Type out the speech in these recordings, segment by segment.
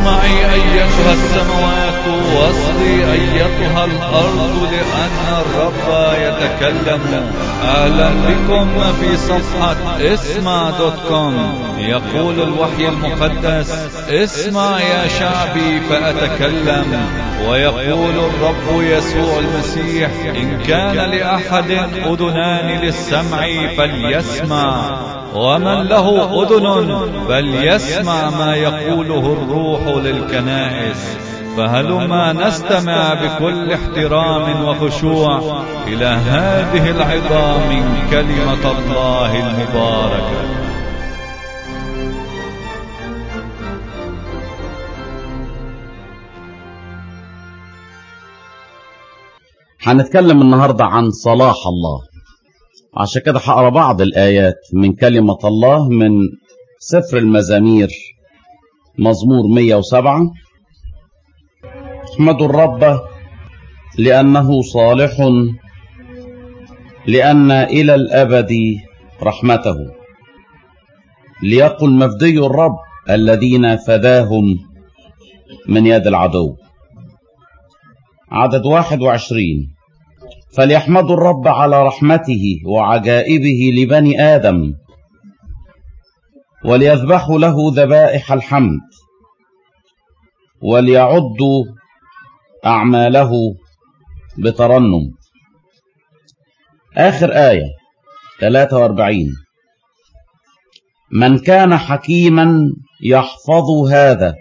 اسمعي أيتها السماوات واصغي أيتها الأرض لأن الرب يتكلم أهلا بكم في صفحة اسمع دوت كوم يقول الوحي المقدس اسمع يا شعبي فأتكلم ويقول الرب يسوع المسيح إن كان لأحد أذنان للسمع فليسمع ومن له أذن فليسمع ما يقوله الروح للكنائس فهلما نستمع بكل احترام وخشوع إلى هذه العظام من كلمة الله المباركة هنتكلم النهاردة عن صلاح الله عشان كده هقرا بعض الآيات من كلمة الله من سفر المزامير مزمور 107 احمدوا الرب لأنه صالح لأن إلى الأبد رحمته ليقل مفدي الرب الذين فداهم من يد العدو عدد واحد وعشرين فليحمدوا الرب على رحمته وعجائبه لبني آدم وليذبحوا له ذبائح الحمد وليعدوا أعماله بترنم آخر آية 43 من كان حكيما يحفظ هذا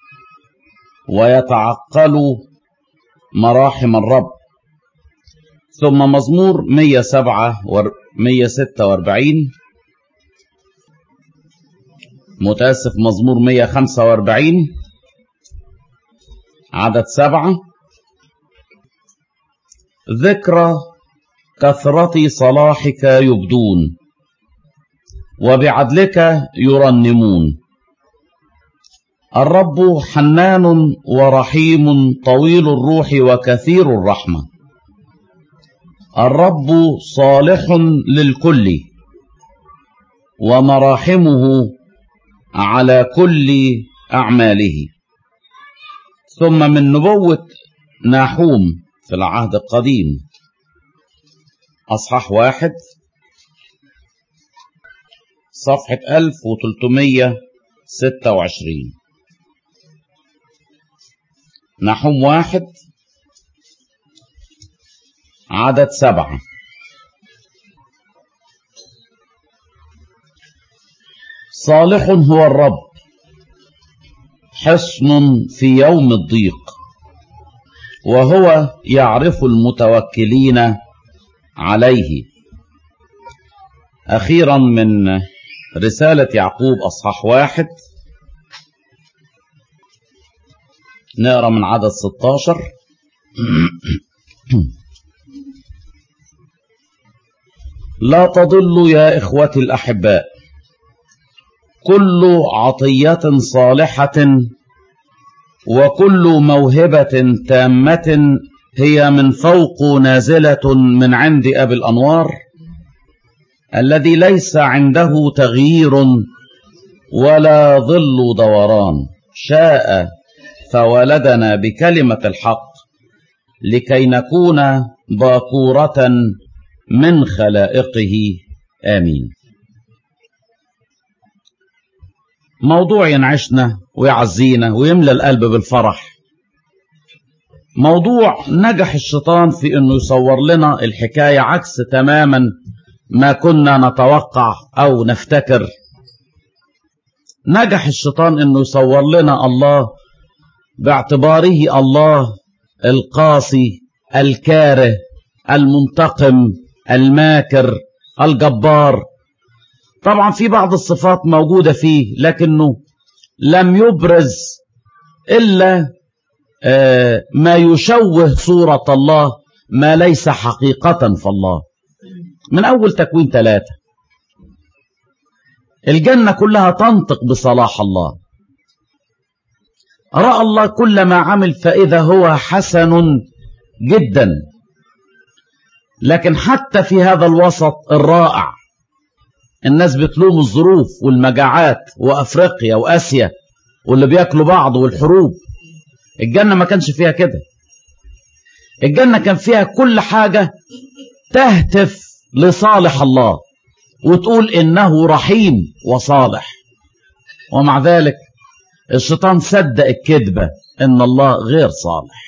ويتعقل مراحم الرب ثم مزمور 107 و 146 متأسف مزمور 145 عدد سبعة ذكرى كثرة صلاحك يبدون وبعدلك يرنمون الرب حنان ورحيم طويل الروح وكثير الرحمة الرب صالح للكل ومراحمه على كل أعماله ثم من نبوة ناحوم في العهد القديم أصحاح واحد صفحة 1326 نحوم واحد عدد سبعة صالح هو الرب حصن في يوم الضيق وهو يعرف المتوكلين عليه أخيرا من رسالة يعقوب أصحاح واحد نقرأ من عدد 16 لا تضلوا يا إخوتي الأحباء كل عطية صالحة وكل موهبة تامة هي من فوق نازلة من عند أبي الأنوار الذي ليس عنده تغيير ولا ظل دوران شاء فولدنا بكلمة الحق لكي نكون باكورة من خلائقه آمين موضوع ينعشنا ويعزينا ويملى القلب بالفرح موضوع نجح الشيطان في انه يصور لنا الحكاية عكس تماما ما كنا نتوقع او نفتكر نجح الشيطان انه يصور لنا الله باعتباره الله القاسي الكاره المنتقم الماكر الجبار طبعا في بعض الصفات موجودة فيه لكنه لم يبرز إلا ما يشوه صورة الله ما ليس حقيقة في الله من أول تكوين ثلاثة الجنة كلها تنطق بصلاح الله رأى الله كل ما عمل فإذا هو حسن جدا لكن حتى في هذا الوسط الرائع الناس بتلوم الظروف والمجاعات وأفريقيا وآسيا واللي بياكلوا بعض والحروب الجنة ما كانش فيها كده الجنة كان فيها كل حاجة تهتف لصالح الله وتقول إنه رحيم وصالح ومع ذلك الشيطان صدق الكذبة إن الله غير صالح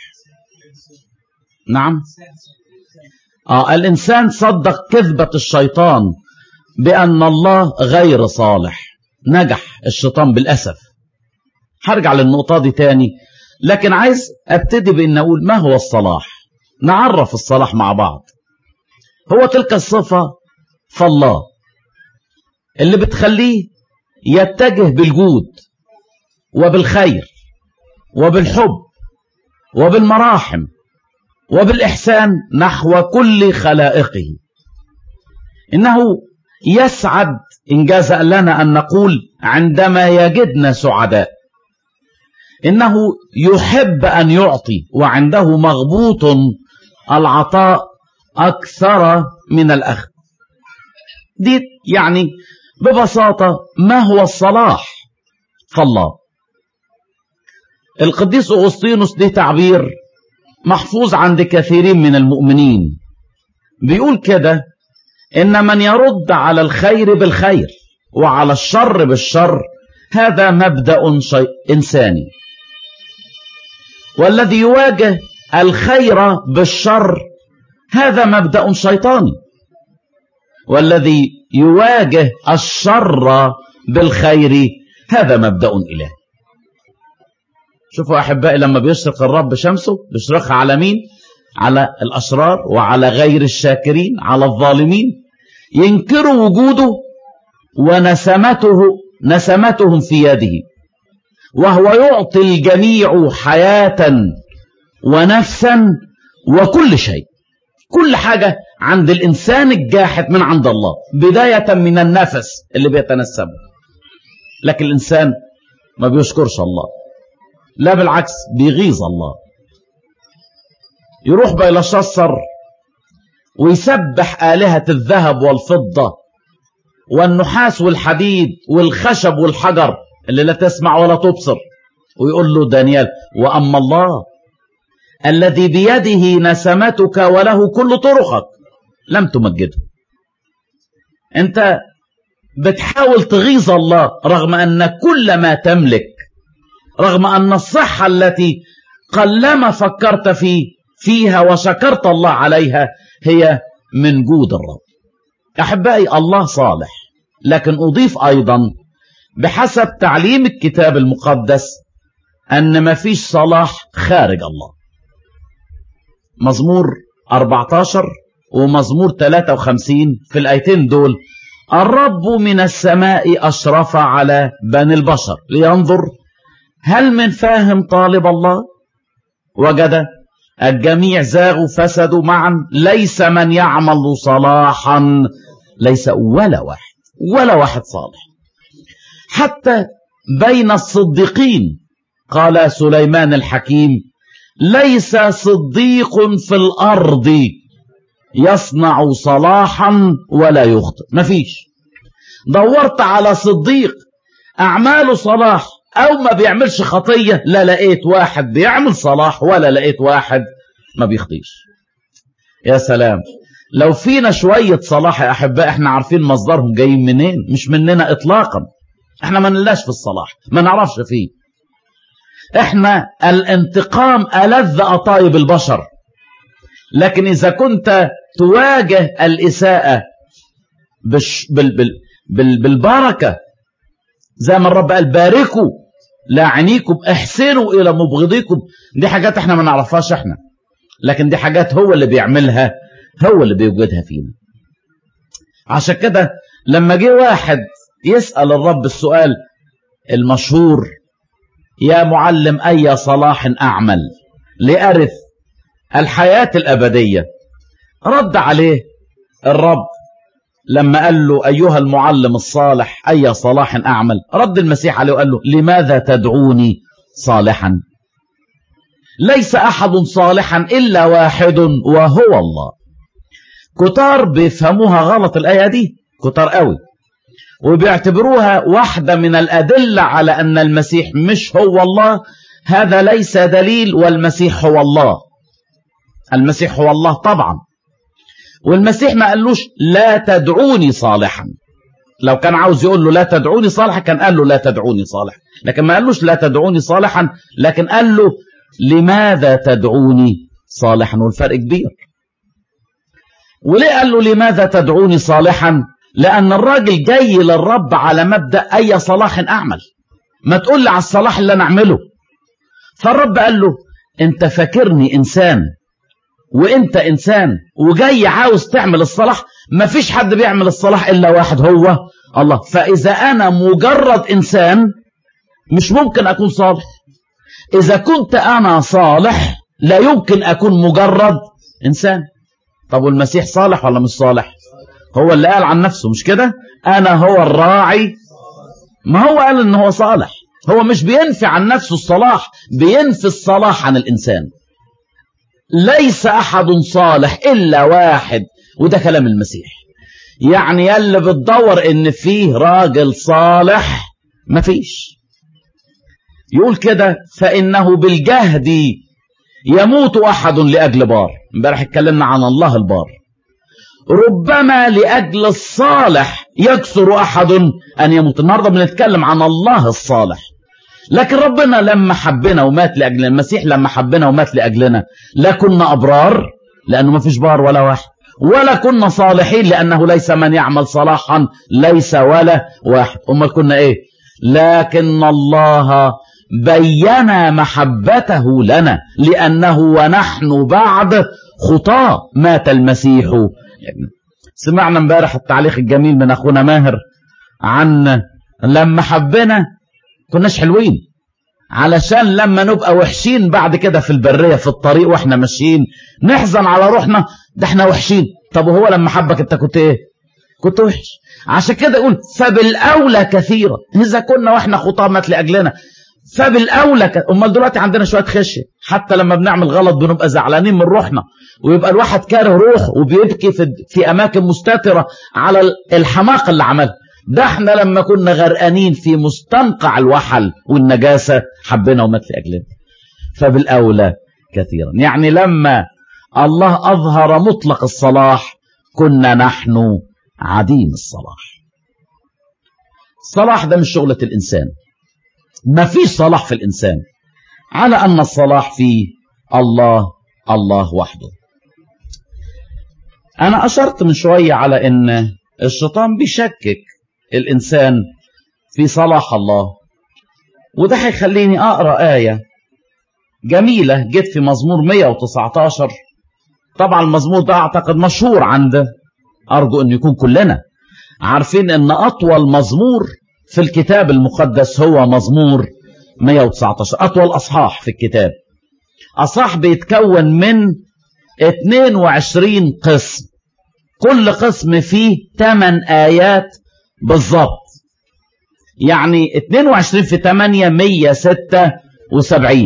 نعم آه الإنسان صدق كذبة الشيطان بأن الله غير صالح نجح الشيطان بالأسف هرجع للنقطة دي تاني لكن عايز ابتدي بأن أقول ما هو الصلاح نعرف الصلاح مع بعض هو تلك الصفة فالله اللي بتخليه يتجه بالجود وبالخير وبالحب وبالمراحم وبالإحسان نحو كل خلائقه إنه يسعد إن جاز لنا أن نقول عندما يجدنا سعداء إنه يحب أن يعطي وعنده مغبوط العطاء أكثر من الأخذ دي يعني ببساطة ما هو الصلاح فالله القديس أغسطينوس دي تعبير محفوظ عند كثيرين من المؤمنين بيقول كده إن من يرد على الخير بالخير وعلى الشر بالشر هذا مبدأ شيء إنساني والذي يواجه الخير بالشر هذا مبدأ شيطاني والذي يواجه الشر بالخير هذا مبدأ إلهي شوفوا أحبائي لما بيشرق الرب شمسه بيشرقها على مين على الأشرار وعلى غير الشاكرين على الظالمين ينكروا وجوده ونسمته نسمتهم في يده وهو يعطي الجميع حياة ونفسا وكل شيء كل حاجة عند الإنسان الجاحد من عند الله بداية من النفس اللي بيتنسمه لكن الإنسان ما بيشكرش الله لا بالعكس بيغيظ الله يروح بيلشصر ويسبح آلهة الذهب والفضة والنحاس والحديد والخشب والحجر اللي لا تسمع ولا تبصر ويقول له دانيال وأما الله الذي بيده نسمتك وله كل طرقك لم تمجده انت بتحاول تغيظ الله رغم أن كل ما تملك رغم أن الصحة التي قلما فكرت في فيها وشكرت الله عليها هي من جود الرب أحبائي الله صالح لكن أضيف أيضا بحسب تعليم الكتاب المقدس أن ما فيش صلاح خارج الله مزمور 14 ومزمور 53 في الآيتين دول الرب من السماء أشرف على بني البشر لينظر هل من فاهم طالب الله وجد الجميع زاغوا فسدوا معا ليس من يعمل صلاحا ليس ولا واحد ولا واحد صالح حتى بين الصديقين قال سليمان الحكيم ليس صديق في الأرض يصنع صلاحا ولا يخطئ مفيش دورت على صديق أعماله صلاح أو ما بيعملش خطية لا لقيت واحد بيعمل صلاح ولا لقيت واحد ما بيخطيش يا سلام لو فينا شوية صلاح يا أحباء احنا عارفين مصدرهم جايين منين مش مننا إطلاقا احنا ما نلاش في الصلاح ما نعرفش فيه احنا الانتقام ألذ أطايب البشر لكن إذا كنت تواجه الإساءة بش بال بال بال بالبركة زي ما الرب قال باركوا لاعنيكم احسنوا إلى مبغضيكم دي حاجات احنا ما نعرفهاش احنا لكن دي حاجات هو اللي بيعملها هو اللي بيوجدها فينا عشان كده لما جه واحد يسأل الرب السؤال المشهور يا معلم أي صلاح أعمل لأرث الحياة الأبدية رد عليه الرب لما قال له أيها المعلم الصالح أي صلاح أعمل رد المسيح عليه وقال له لماذا تدعوني صالحا ليس أحد صالحا إلا واحد وهو الله كتار بيفهموها غلط الآية دي كتار قوي وبيعتبروها واحدة من الأدلة على أن المسيح مش هو الله هذا ليس دليل والمسيح هو الله المسيح هو الله طبعا والمسيح ما قالوش لا تدعوني صالحا لو كان عاوز يقول له لا تدعوني صالحا كان قال له لا تدعوني صالحا لكن ما قالوش لا تدعوني صالحا لكن قال له لماذا تدعوني صالحا والفرق كبير وليه قال له لماذا تدعوني صالحا لأن الراجل جاي للرب على مبدأ أي صلاح أعمل ما تقول لي على الصلاح اللي أنا أعمله فالرب قال له أنت فاكرني إنسان وانت انسان وجاي عاوز تعمل الصلاح ما فيش حد بيعمل الصلاح الا واحد هو الله فاذا انا مجرد انسان مش ممكن اكون صالح اذا كنت انا صالح لا يمكن اكون مجرد انسان طب والمسيح صالح ولا مش صالح هو اللي قال عن نفسه مش كده انا هو الراعي ما هو قال ان هو صالح هو مش بينفي عن نفسه الصلاح بينفي الصلاح عن الانسان ليس أحد صالح إلا واحد وده كلام المسيح يعني يلي بتدور إن فيه راجل صالح مفيش يقول كده فإنه بالجهد يموت أحد لأجل بار امبارح اتكلمنا عن الله البار ربما لأجل الصالح يكثر أحد أن يموت النهاردة بنتكلم عن الله الصالح لكن ربنا لما حبنا ومات لأجلنا المسيح لما حبنا ومات لأجلنا لا كنا أبرار لأنه ما فيش بار ولا واحد ولا كنا صالحين لأنه ليس من يعمل صلاحا ليس ولا واحد أمال كنا إيه لكن الله بين محبته لنا لأنه ونحن بعد خطاة مات المسيح سمعنا امبارح التعليق الجميل من أخونا ماهر عن لما حبنا كناش حلوين علشان لما نبقى وحشين بعد كده في البرية في الطريق واحنا ماشيين نحزن على روحنا ده احنا وحشين طب وهو لما حبك انت كنت ايه كنت وحش عشان كده يقول فبالاولى كثيرا اذا كنا واحنا خطاه مات لاجلنا فبالاولى ك... امال دلوقتي عندنا شويه خشيه حتى لما بنعمل غلط بنبقى زعلانين من روحنا ويبقى الواحد كاره روح وبيبكي في في اماكن مستتره على الحماقه اللي عملها ده احنا لما كنا غرقانين في مستنقع الوحل والنجاسة حبنا ومات لأجلنا فبالأولى كثيرا يعني لما الله أظهر مطلق الصلاح كنا نحن عديم الصلاح الصلاح ده مش شغلة الإنسان ما فيش صلاح في الإنسان على أن الصلاح في الله الله وحده أنا أشرت من شوية على أن الشيطان بيشكك الإنسان في صلاح الله وده هيخليني أقرأ آية جميلة جت في مزمور 119 طبعا المزمور ده أعتقد مشهور عند أرجو أن يكون كلنا عارفين أن أطول مزمور في الكتاب المقدس هو مزمور 119 أطول أصحاح في الكتاب أصحاح بيتكون من 22 قسم كل قسم فيه 8 آيات بالظبط يعني 22 في 8 176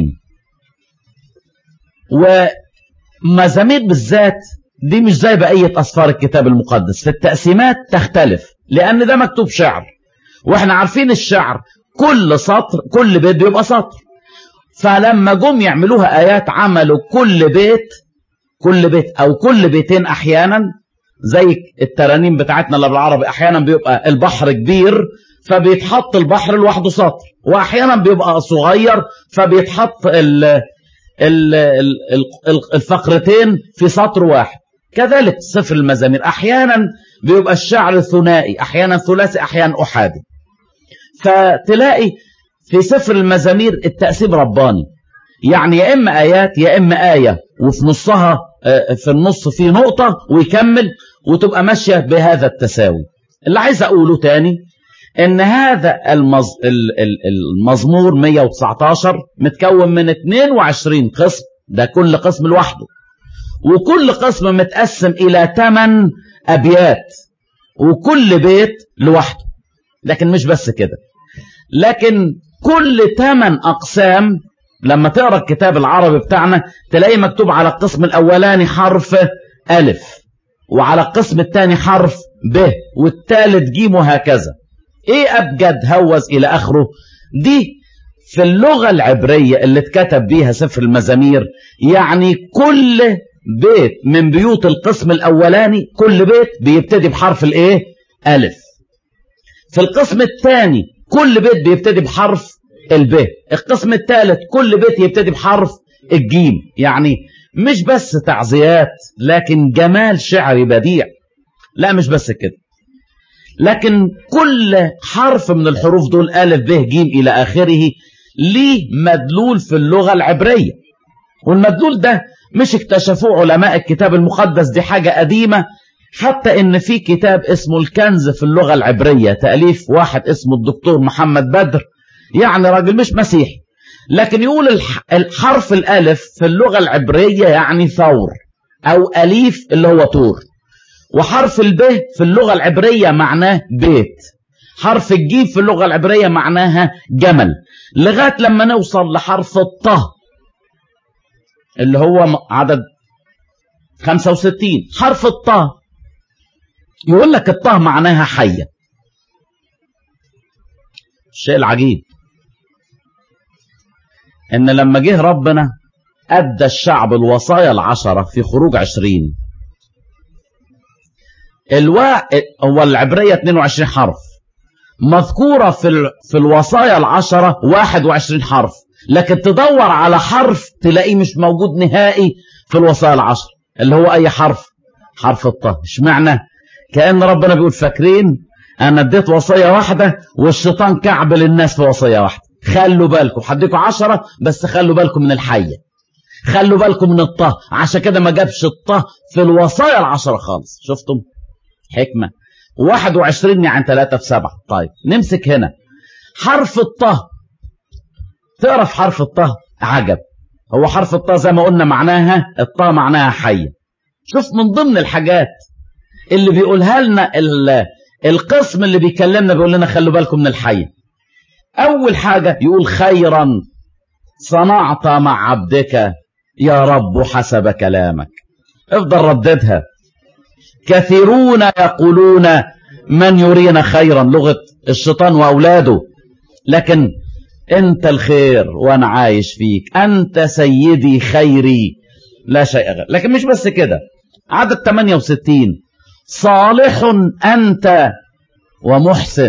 ومزامير بالذات دي مش زي بقية أسفار الكتاب المقدس في التقسيمات تختلف لأن ده مكتوب شعر واحنا عارفين الشعر كل سطر كل بيت بيبقى سطر فلما جم يعملوها آيات عملوا كل بيت كل بيت أو كل بيتين أحيانا زي الترانيم بتاعتنا اللي بالعربي احيانا بيبقى البحر كبير فبيتحط البحر لوحده سطر واحيانا بيبقى صغير فبيتحط ال ال ال الفقرتين في سطر واحد كذلك سفر المزامير احيانا بيبقى الشعر ثنائي احيانا ثلاثي احيانا احادي فتلاقي في سفر المزامير التقسيم رباني يعني يا اما ايات يا اما ايه وفي نصها في النص في نقطة ويكمل وتبقى ماشية بهذا التساوي اللي عايز أقوله تاني إن هذا المز... المزمور 119 متكون من 22 قسم ده كل قسم لوحده وكل قسم متقسم إلى 8 أبيات وكل بيت لوحده لكن مش بس كده لكن كل 8 أقسام لما تقرا الكتاب العربي بتاعنا تلاقي مكتوب على القسم الاولاني حرف الف وعلى القسم الثاني حرف ب والثالث جيم وهكذا ايه ابجد هوز الى اخره دي في اللغة العبرية اللي اتكتب بيها سفر المزامير يعني كل بيت من بيوت القسم الاولاني كل بيت بيبتدي بحرف الايه الف في القسم الثاني كل بيت بيبتدي بحرف الب القسم الثالث كل بيت يبتدي بحرف الجيم يعني مش بس تعزيات لكن جمال شعري بديع لا مش بس كده لكن كل حرف من الحروف دول ألف ب ج إلى آخره ليه مدلول في اللغة العبرية والمدلول ده مش اكتشفوه علماء الكتاب المقدس دي حاجة قديمة حتى ان في كتاب اسمه الكنز في اللغة العبرية تأليف واحد اسمه الدكتور محمد بدر يعني راجل مش مسيحي لكن يقول الحرف الالف في اللغة العبرية يعني ثور او اليف اللي هو طور وحرف الب في اللغة العبرية معناه بيت حرف الجيم في اللغة العبرية معناها جمل لغاية لما نوصل لحرف الطه اللي هو عدد 65 حرف الطه يقول لك الطه معناها حية الشيء العجيب ان لما جه ربنا ادى الشعب الوصايا العشرة في خروج عشرين الوا هو العبرية 22 حرف مذكورة في ال... في الوصايا العشرة 21 حرف لكن تدور على حرف تلاقيه مش موجود نهائي في الوصايا العشرة اللي هو أي حرف حرف الطه اشمعنى كأن ربنا بيقول فاكرين أنا اديت وصية واحدة والشيطان كعبل الناس في وصية واحدة خلوا بالكم هديكم عشرة بس خلوا بالكم من الحية خلوا بالكم من الطه عشان كده ما جابش الطه في الوصايا العشرة خالص شفتم حكمة 21 يعني 3 في 7 طيب نمسك هنا حرف الطه تعرف حرف الطه عجب هو حرف الطه زي ما قلنا معناها الطه معناها حية شوف من ضمن الحاجات اللي بيقولها لنا القسم اللي بيكلمنا بيقول لنا خلوا بالكم من الحية أول حاجة يقول خيرا صنعت مع عبدك يا رب حسب كلامك افضل رددها كثيرون يقولون من يرينا خيرا لغة الشيطان وأولاده لكن أنت الخير وأنا عايش فيك أنت سيدي خيري لا شيء غير لكن مش بس كده عدد 68 صالح أنت ومحسن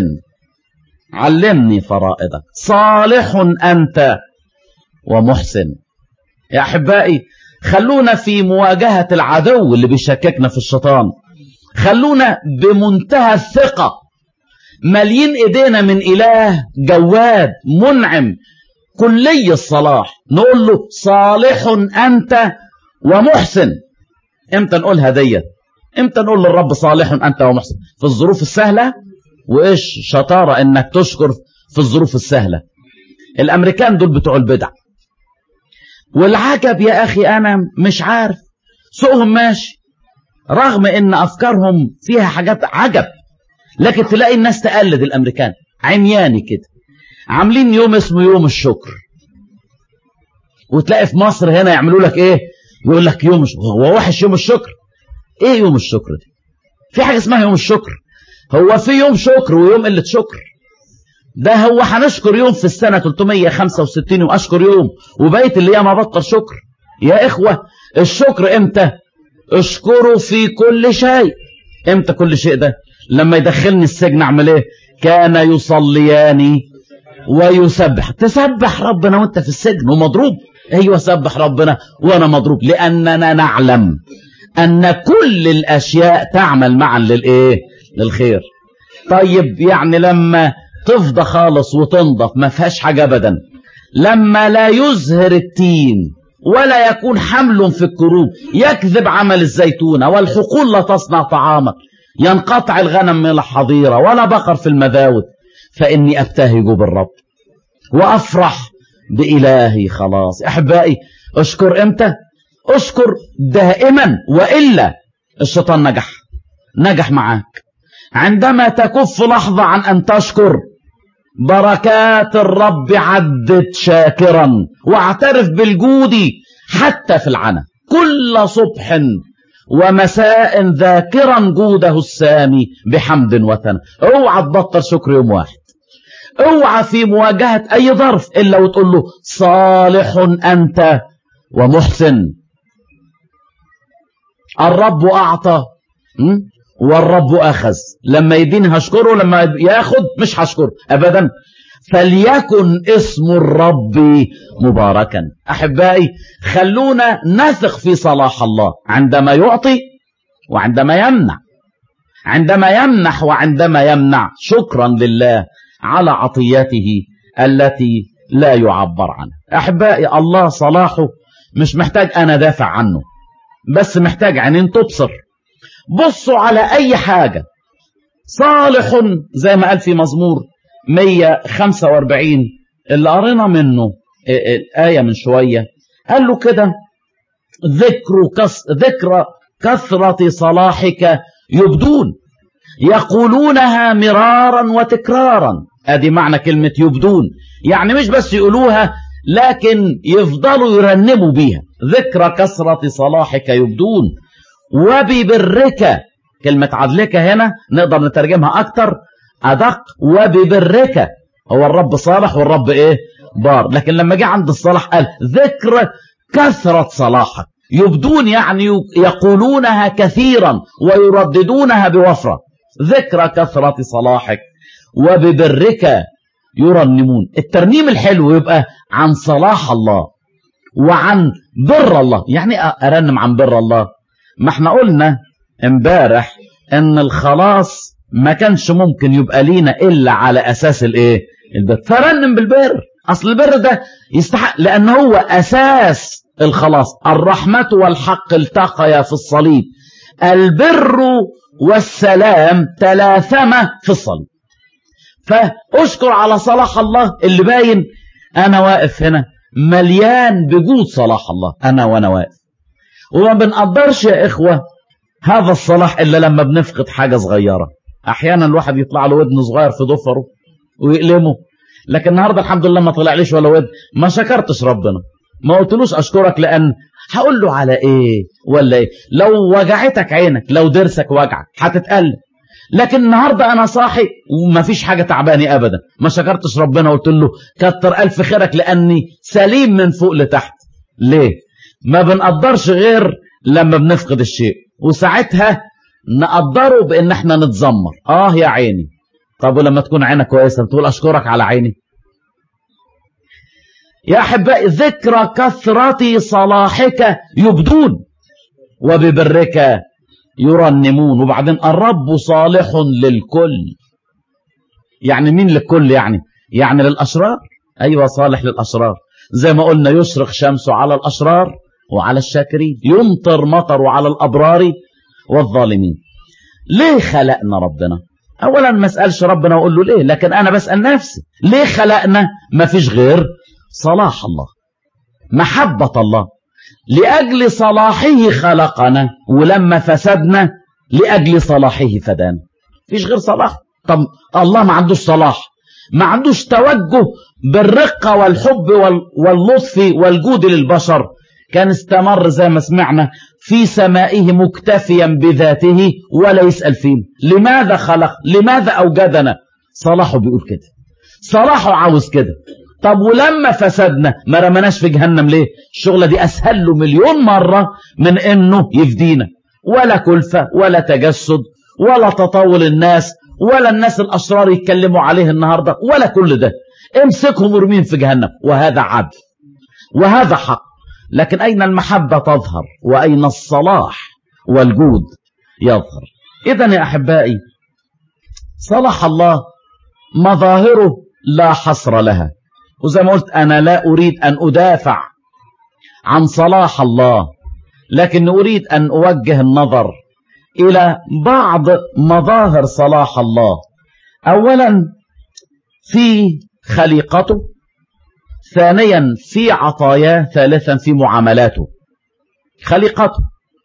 علمني فرائضك صالح أنت ومحسن يا أحبائي خلونا في مواجهة العدو اللي بيشككنا في الشيطان خلونا بمنتهى الثقة مليين ايدينا من اله جواد منعم كلي الصلاح نقول له صالح انت ومحسن امتى نقولها ديت امتى نقول للرب صالح انت ومحسن في الظروف السهلة وايش شطارة انك تشكر في الظروف السهلة الامريكان دول بتوع البدع والعجب يا اخي انا مش عارف سوقهم ماشي رغم ان افكارهم فيها حاجات عجب لكن تلاقي الناس تقلد الامريكان عمياني كده عاملين يوم اسمه يوم الشكر وتلاقي في مصر هنا يعملوا لك ايه يقول لك يوم الشكر هو وحش يوم الشكر ايه يوم الشكر دي في حاجه اسمها يوم الشكر هو في يوم شكر ويوم قله شكر ده هو هنشكر يوم في السنة 365 وأشكر يوم وبقيت اللي ما بطل شكر يا إخوة الشكر إمتى اشكروا في كل شيء إمتى كل شيء ده لما يدخلني السجن أعمل إيه كان يصليان ويسبح تسبح ربنا وانت في السجن ومضروب ايوه سبح ربنا وانا مضروب لاننا نعلم ان كل الاشياء تعمل معا للايه للخير طيب يعني لما تفضى خالص وتنضف ما فيهاش حاجة أبدا لما لا يزهر التين ولا يكون حمل في الكروب يكذب عمل الزيتونة والحقول لا تصنع طعاما ينقطع الغنم من الحظيرة ولا بقر في المذاود فإني أبتهج بالرب وأفرح بإلهي خلاص أحبائي أشكر إمتى أشكر دائما وإلا الشيطان نجح نجح معاك عندما تكف لحظة عن أن تشكر بركات الرب عدت شاكرا واعترف بالجود حتى في العنى كل صبح ومساء ذاكرا جوده السامي بحمد وثنى اوعى تبطل شكر يوم واحد اوعى في مواجهة اي ظرف الا وتقول له صالح انت ومحسن الرب اعطى والرب اخذ لما يديني هشكره لما ياخد مش هشكره ابدا فليكن اسم الرب مباركا احبائي خلونا نثق في صلاح الله عندما يعطي وعندما يمنع عندما يمنح وعندما يمنع شكرا لله على عطياته التي لا يعبر عنها احبائي الله صلاحه مش محتاج انا دافع عنه بس محتاج عينين تبصر بصوا على اي حاجة صالح زي ما قال في مزمور 145 اللي قرينا منه الآية من شوية قال له كده ذكر كس ذكر كثرة صلاحك يبدون يقولونها مرارا وتكرارا ادي معنى كلمة يبدون يعني مش بس يقولوها لكن يفضلوا يرنموا بيها ذكر كثرة صلاحك يبدون وببرك كلمة عدلك هنا نقدر نترجمها أكتر أدق وببرك هو الرب صالح والرب إيه بار لكن لما جه عند الصلاح قال ذكر كثرة صلاحك يبدون يعني يقولونها كثيرا ويرددونها بوفرة ذكر كثرة صلاحك وببرك يرنمون الترنيم الحلو يبقى عن صلاح الله وعن بر الله يعني أرنم عن بر الله ما احنا قلنا امبارح ان الخلاص ما كانش ممكن يبقى لينا الا على اساس الايه البر فرنم بالبر اصل البر ده يستحق لان هو اساس الخلاص الرحمة والحق التقيا في الصليب البر والسلام تلاثما في الصليب فاشكر على صلاح الله اللي باين انا واقف هنا مليان بجود صلاح الله انا وانا واقف وما بنقدرش يا إخوة هذا الصلاح إلا لما بنفقد حاجة صغيرة أحيانا الواحد يطلع له ودن صغير في ضفره ويقلمه لكن النهاردة الحمد لله ما طلعليش ولا ود ما شكرتش ربنا ما قلتلوش أشكرك لأن هقول له على إيه ولا إيه لو وجعتك عينك لو درسك وجعك هتتقلب لكن النهاردة أنا صاحي وما فيش حاجة تعباني أبدا ما شكرتش ربنا قلت له كتر ألف خيرك لأني سليم من فوق لتحت ليه ما بنقدرش غير لما بنفقد الشيء وساعتها نقدره بان احنا نتذمر اه يا عيني طب ولما تكون عينك كويسه تقول اشكرك على عيني يا احبائي ذكرى كثرة صلاحك يبدون وببرك يرنمون وبعدين الرب صالح للكل يعني مين للكل يعني يعني للاشرار ايوه صالح للاشرار زي ما قلنا يشرق شمسه على الاشرار وعلى الشاكرين يمطر مطر على الأبرار والظالمين ليه خلقنا ربنا أولا ما اسألش ربنا وأقول له ليه لكن أنا بسأل نفسي ليه خلقنا ما فيش غير صلاح الله محبة الله لأجل صلاحه خلقنا ولما فسدنا لأجل صلاحه فدانا فيش غير صلاح طب الله ما عندوش صلاح ما عندوش توجه بالرقة والحب واللطف والجود للبشر كان استمر زي ما سمعنا في سمائه مكتفيا بذاته ولا يسأل فين لماذا خلق لماذا أوجدنا صلاحه بيقول كده صلاحه عاوز كده طب ولما فسدنا ما رمناش في جهنم ليه الشغلة دي أسهل له مليون مرة من إنه يفدينا ولا كلفة ولا تجسد ولا تطول الناس ولا الناس الأشرار يتكلموا عليه النهاردة ولا كل ده امسكهم ورمين في جهنم وهذا عدل وهذا حق لكن أين المحبة تظهر وأين الصلاح والجود يظهر إذا يا أحبائي صلاح الله مظاهره لا حصر لها وزي ما قلت أنا لا أريد أن أدافع عن صلاح الله لكن أريد أن أوجه النظر إلى بعض مظاهر صلاح الله أولا في خليقته ثانيا في عطاياه ثالثا في معاملاته خليقته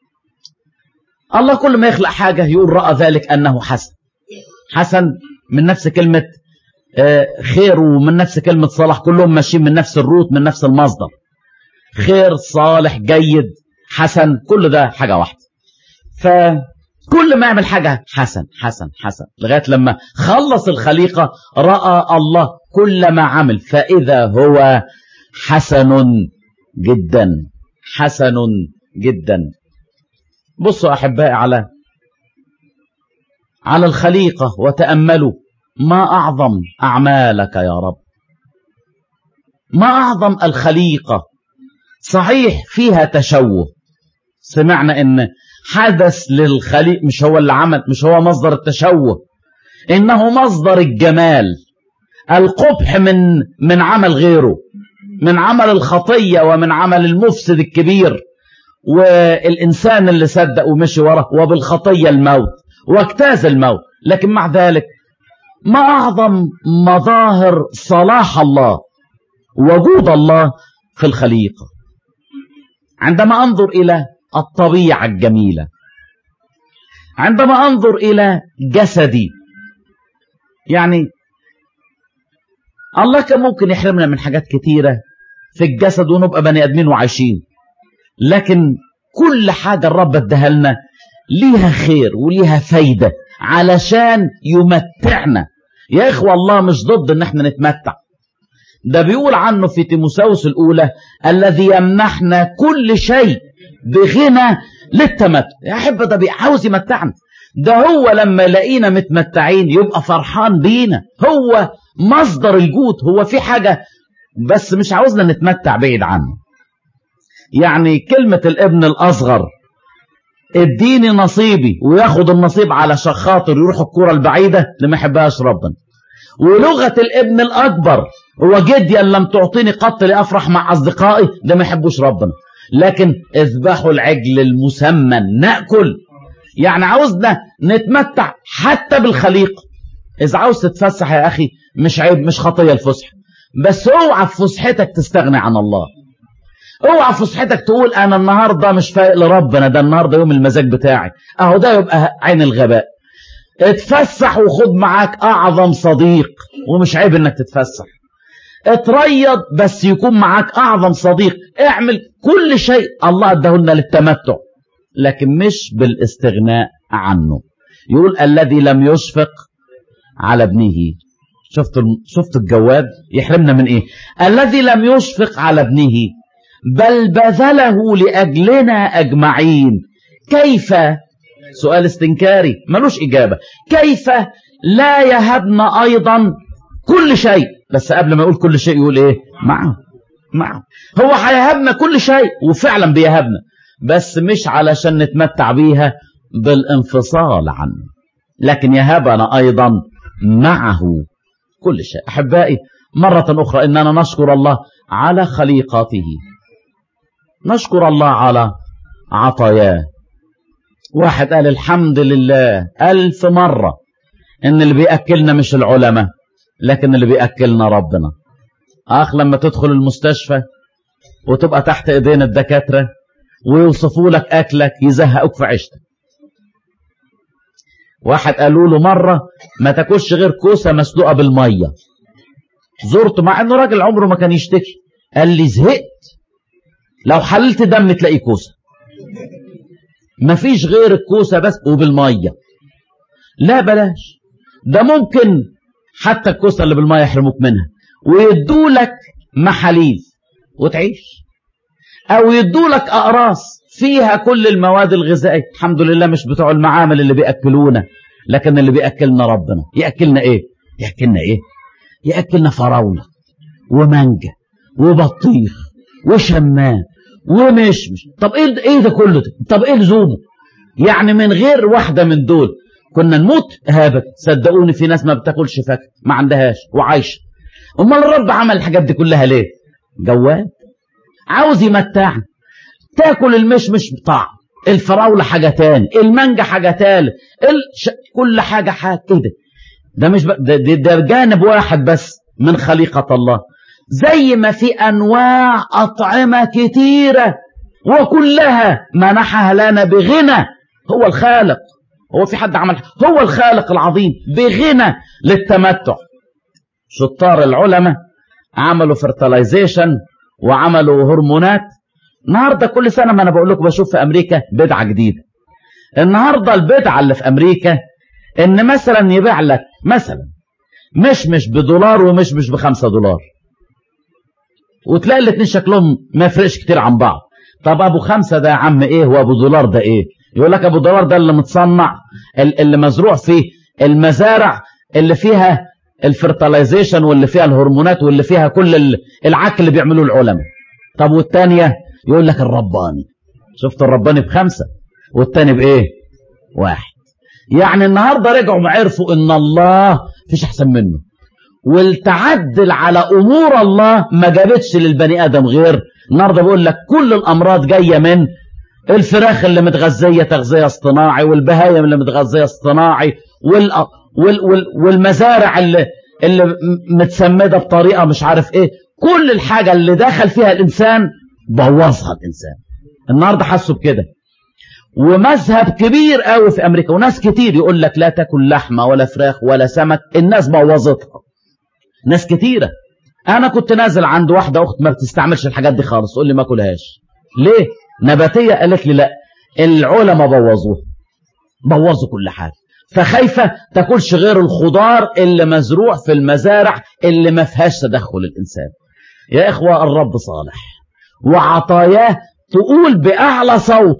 الله كل ما يخلق حاجة يقول رأى ذلك أنه حسن حسن من نفس كلمة خير ومن نفس كلمة صلاح كلهم ماشيين من نفس الروت من نفس المصدر خير صالح جيد حسن كل ده حاجة واحدة فكل ما يعمل حاجة حسن حسن حسن لغاية لما خلص الخليقة رأى الله كل ما عمل فإذا هو حسن جدا حسن جدا بصوا أحبائي على على الخليقة وتأملوا ما أعظم أعمالك يا رب ما أعظم الخليقة صحيح فيها تشوه سمعنا ان حدث للخليق مش هو اللي عمل مش هو مصدر التشوه انه مصدر الجمال القبح من من عمل غيره من عمل الخطية ومن عمل المفسد الكبير والإنسان اللي صدق ومشي وراه وبالخطية الموت واجتاز الموت لكن مع ذلك ما أعظم مظاهر صلاح الله وجود الله في الخليقة عندما أنظر إلى الطبيعة الجميلة عندما أنظر إلى جسدي يعني الله كان ممكن يحرمنا من حاجات كتيرة في الجسد ونبقى بني آدمين وعايشين لكن كل حاجة الرب اداها لنا ليها خير وليها فايدة علشان يمتعنا يا إخوة الله مش ضد إن احنا نتمتع ده بيقول عنه في تيموساوس الأولى الذي يمنحنا كل شيء بغنى للتمتع يا أحب ده عاوز يمتعنا ده هو لما يلاقينا متمتعين يبقى فرحان بينا هو مصدر الجود هو في حاجة بس مش عاوزنا نتمتع بعيد عنه يعني كلمة الابن الأصغر اديني نصيبي وياخد النصيب على خاطر يروح الكرة البعيدة اللي ما يحبهاش ربنا ولغة الابن الأكبر هو جديا لم تعطيني قط لأفرح مع أصدقائي ده ما يحبوش ربنا لكن اذبحوا العجل المسمن نأكل يعني عاوزنا نتمتع حتى بالخليقة إذا عاوز تتفسح يا أخي مش عيب مش خطية الفسح بس اوعى في فسحتك تستغني عن الله اوعى في فسحتك تقول انا النهارده مش فايق لربنا ده النهارده يوم المزاج بتاعي اهو ده يبقى عين الغباء اتفسح وخد معاك اعظم صديق ومش عيب انك تتفسح اتريض بس يكون معاك اعظم صديق اعمل كل شيء الله ادهلنا للتمتع لكن مش بالاستغناء عنه يقول الذي لم يشفق على ابنه شفت شفت الجواد يحرمنا من ايه الذي لم يشفق على ابنه بل بذله لاجلنا اجمعين كيف سؤال استنكاري ملوش اجابه كيف لا يهبنا ايضا كل شيء بس قبل ما يقول كل شيء يقول ايه معه معه هو هيهبنا كل شيء وفعلا بيهبنا بس مش علشان نتمتع بيها بالانفصال عنه لكن يهبنا ايضا معه كل شيء احبائي مرة اخرى اننا نشكر الله على خليقته نشكر الله على عطاياه واحد قال الحمد لله ألف مرة إن اللي بيأكلنا مش العلماء لكن اللي بيأكلنا ربنا أخ لما تدخل المستشفى وتبقى تحت إيدين الدكاترة ويوصفوا لك أكلك يزهقوك في عيشتك واحد قالوا له مرة ما تاكلش غير كوسة مسلوقة بالمية زرته مع انه راجل عمره ما كان يشتكي قال لي زهقت لو حللت دم تلاقي كوسة مفيش غير الكوسة بس وبالمية لا بلاش ده ممكن حتى الكوسة اللي بالمية يحرموك منها ويدولك محاليل وتعيش او يدولك اقراص فيها كل المواد الغذائية الحمد لله مش بتوع المعامل اللي بيأكلونا لكن اللي بيأكلنا ربنا يأكلنا ايه يأكلنا ايه يأكلنا فراولة ومانجا وبطيخ وشمام ومشمش طب ايه ايه ده كله ده طب ايه لزومه يعني من غير واحدة من دول كنا نموت هابت صدقوني في ناس ما بتاكلش فاكهه ما عندهاش وعايشه امال الرب عمل الحاجات دي كلها ليه جواد عاوز يمتعنا تاكل المشمش بطعم الفراولة حاجة تاني المانجا حاجة تالت الش... كل حاجة حاجة كده ده مش ب... ده, ده, ده جانب واحد بس من خليقة الله زي ما في أنواع أطعمة كتيرة وكلها منحها لنا بغنى هو الخالق هو في حد عمل هو الخالق العظيم بغنى للتمتع شطار العلماء عملوا فرتلايزيشن وعملوا هرمونات النهارده كل سنه ما انا بقول لكم بشوف في امريكا بدعه جديده النهاردة البدعة اللي في أمريكا إن مثلا يبيع لك مثلا مش مش بدولار ومش مش بخمسة دولار وتلاقي الاتنين شكلهم ما يفرقش كتير عن بعض طب أبو خمسة ده يا عم إيه وأبو دولار ده إيه يقول لك أبو دولار ده اللي متصنع اللي مزروع فيه المزارع اللي فيها الفرتلايزيشن واللي فيها الهرمونات واللي فيها كل العك اللي بيعملوه العلماء طب والتانية يقول لك الرباني شفت الرباني بخمسة والتاني بايه واحد يعني النهاردة رجعوا عرفوا ان الله فيش احسن منه والتعدل على امور الله ما جابتش للبني ادم غير النهاردة بيقول لك كل الامراض جاية من الفراخ اللي متغذية تغذية اصطناعي والبهايم اللي متغذية اصطناعي وال... وال... وال... والمزارع اللي اللي متسمده بطريقه مش عارف ايه كل الحاجه اللي دخل فيها الانسان بوظها الانسان النهارده حسوا بكده ومذهب كبير قوي في امريكا وناس كتير يقول لك لا تاكل لحمه ولا فراخ ولا سمك الناس بوظتها ناس كتيره انا كنت نازل عند واحده اخت ما بتستعملش الحاجات دي خالص تقول لي ما اكلهاش ليه نباتيه قالت لي لا العلماء بوظوها بوظوا كل حاجه فخايفة تاكلش غير الخضار اللي مزروع في المزارع اللي ما فيهاش تدخل الإنسان يا إخوة الرب صالح وعطاياه تقول بأعلى صوت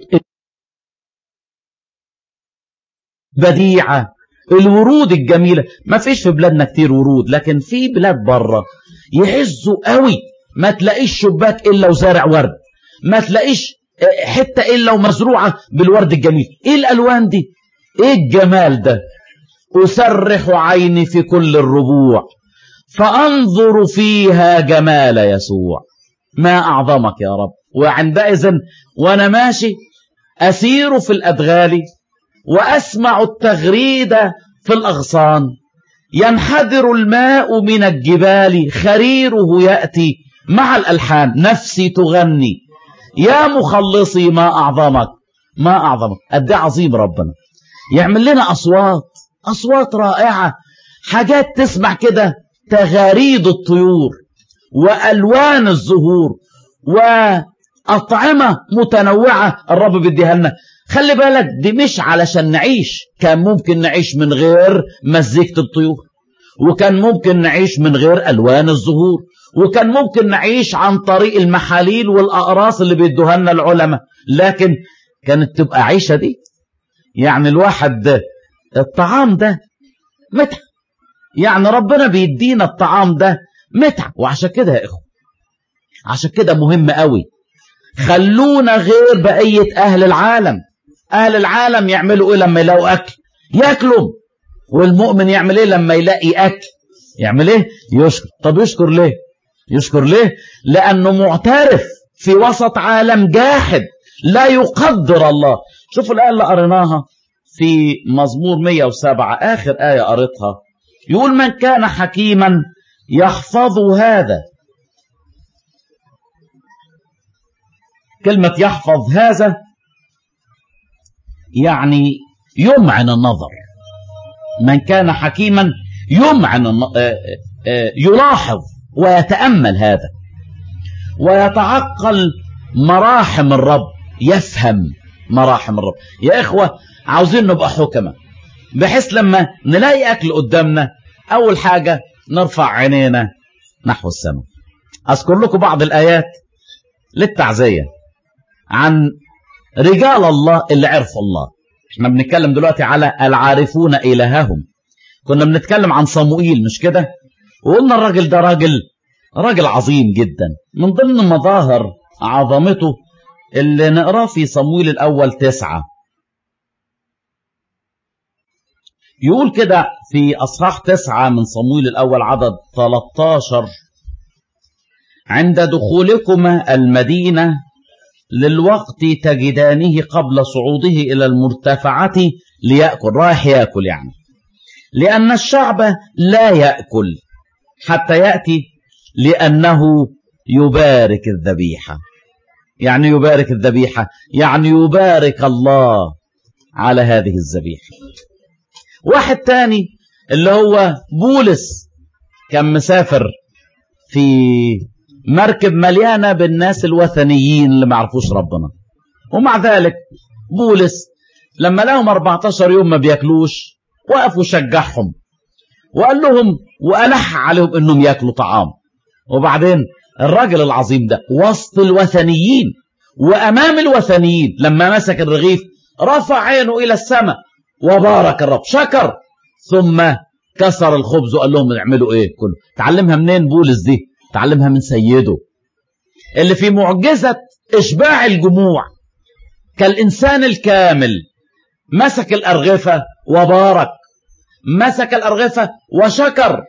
بديعة الورود الجميلة ما فيش في بلادنا كتير ورود لكن في بلاد بره يعزوا قوي ما تلاقيش شباك إلا وزارع ورد ما تلاقيش حتة إلا ومزروعة بالورد الجميل إيه الألوان دي ايه الجمال ده اسرح عيني في كل الربوع فانظر فيها جمال يسوع ما اعظمك يا رب وعندئذ وانا ماشي اسير في الادغال واسمع التغريد في الاغصان ينحدر الماء من الجبال خريره ياتي مع الالحان نفسي تغني يا مخلصي ما اعظمك ما اعظمك قد عظيم ربنا يعمل لنا أصوات أصوات رائعة حاجات تسمع كده تغاريد الطيور وألوان الزهور وأطعمة متنوعة الرب بيديها لنا خلي بالك دي مش علشان نعيش كان ممكن نعيش من غير مزيكة الطيور وكان ممكن نعيش من غير ألوان الزهور وكان ممكن نعيش عن طريق المحاليل والأقراص اللي بيدوها لنا العلماء لكن كانت تبقى عيشة دي يعني الواحد ده الطعام ده متعة يعني ربنا بيدينا الطعام ده متعة وعشان كده يا إخوة عشان كده مهم قوي خلونا غير بقية أهل العالم أهل العالم يعملوا إيه لما يلاقوا أكل يأكلوا والمؤمن يعمل إيه لما يلاقي أكل يعمل إيه يشكر طب يشكر ليه يشكر ليه لأنه معترف في وسط عالم جاحد لا يقدر الله شوفوا الآية اللي قريناها في مزمور 107 آخر آية قريتها يقول من كان حكيما يحفظ هذا كلمة يحفظ هذا يعني يمعن النظر من كان حكيما يمعن يلاحظ ويتأمل هذا ويتعقل مراحم الرب يفهم مراحم الرب يا إخوة عاوزين نبقى حكمة بحيث لما نلاقي أكل قدامنا أول حاجة نرفع عينينا نحو السماء أذكر لكم بعض الآيات للتعزية عن رجال الله اللي عرفوا الله احنا بنتكلم دلوقتي على العارفون إلههم كنا بنتكلم عن صموئيل مش كده وقلنا الراجل ده راجل راجل عظيم جدا من ضمن مظاهر عظمته اللي نقراه في صمويل الأول تسعة يقول كده في أصحاح تسعة من صمويل الأول عدد 13 عند دخولكما المدينة للوقت تجدانه قبل صعوده إلى المرتفعة ليأكل رايح يأكل يعني لأن الشعب لا يأكل حتى يأتي لأنه يبارك الذبيحة يعني يبارك الذبيحة يعني يبارك الله على هذه الذبيحة واحد تاني اللي هو بولس كان مسافر في مركب مليانة بالناس الوثنيين اللي ما عرفوش ربنا ومع ذلك بولس لما لهم 14 يوم ما بياكلوش وقفوا شجعهم وقال لهم وألح عليهم انهم ياكلوا طعام وبعدين الراجل العظيم ده وسط الوثنيين وامام الوثنيين لما مسك الرغيف رفع عينه الى السماء وبارك الرب شكر ثم كسر الخبز وقال لهم اعملوا ايه كله تعلمها منين بولس دي تعلمها من سيده اللي في معجزة اشباع الجموع كالانسان الكامل مسك الارغفة وبارك مسك الارغفة وشكر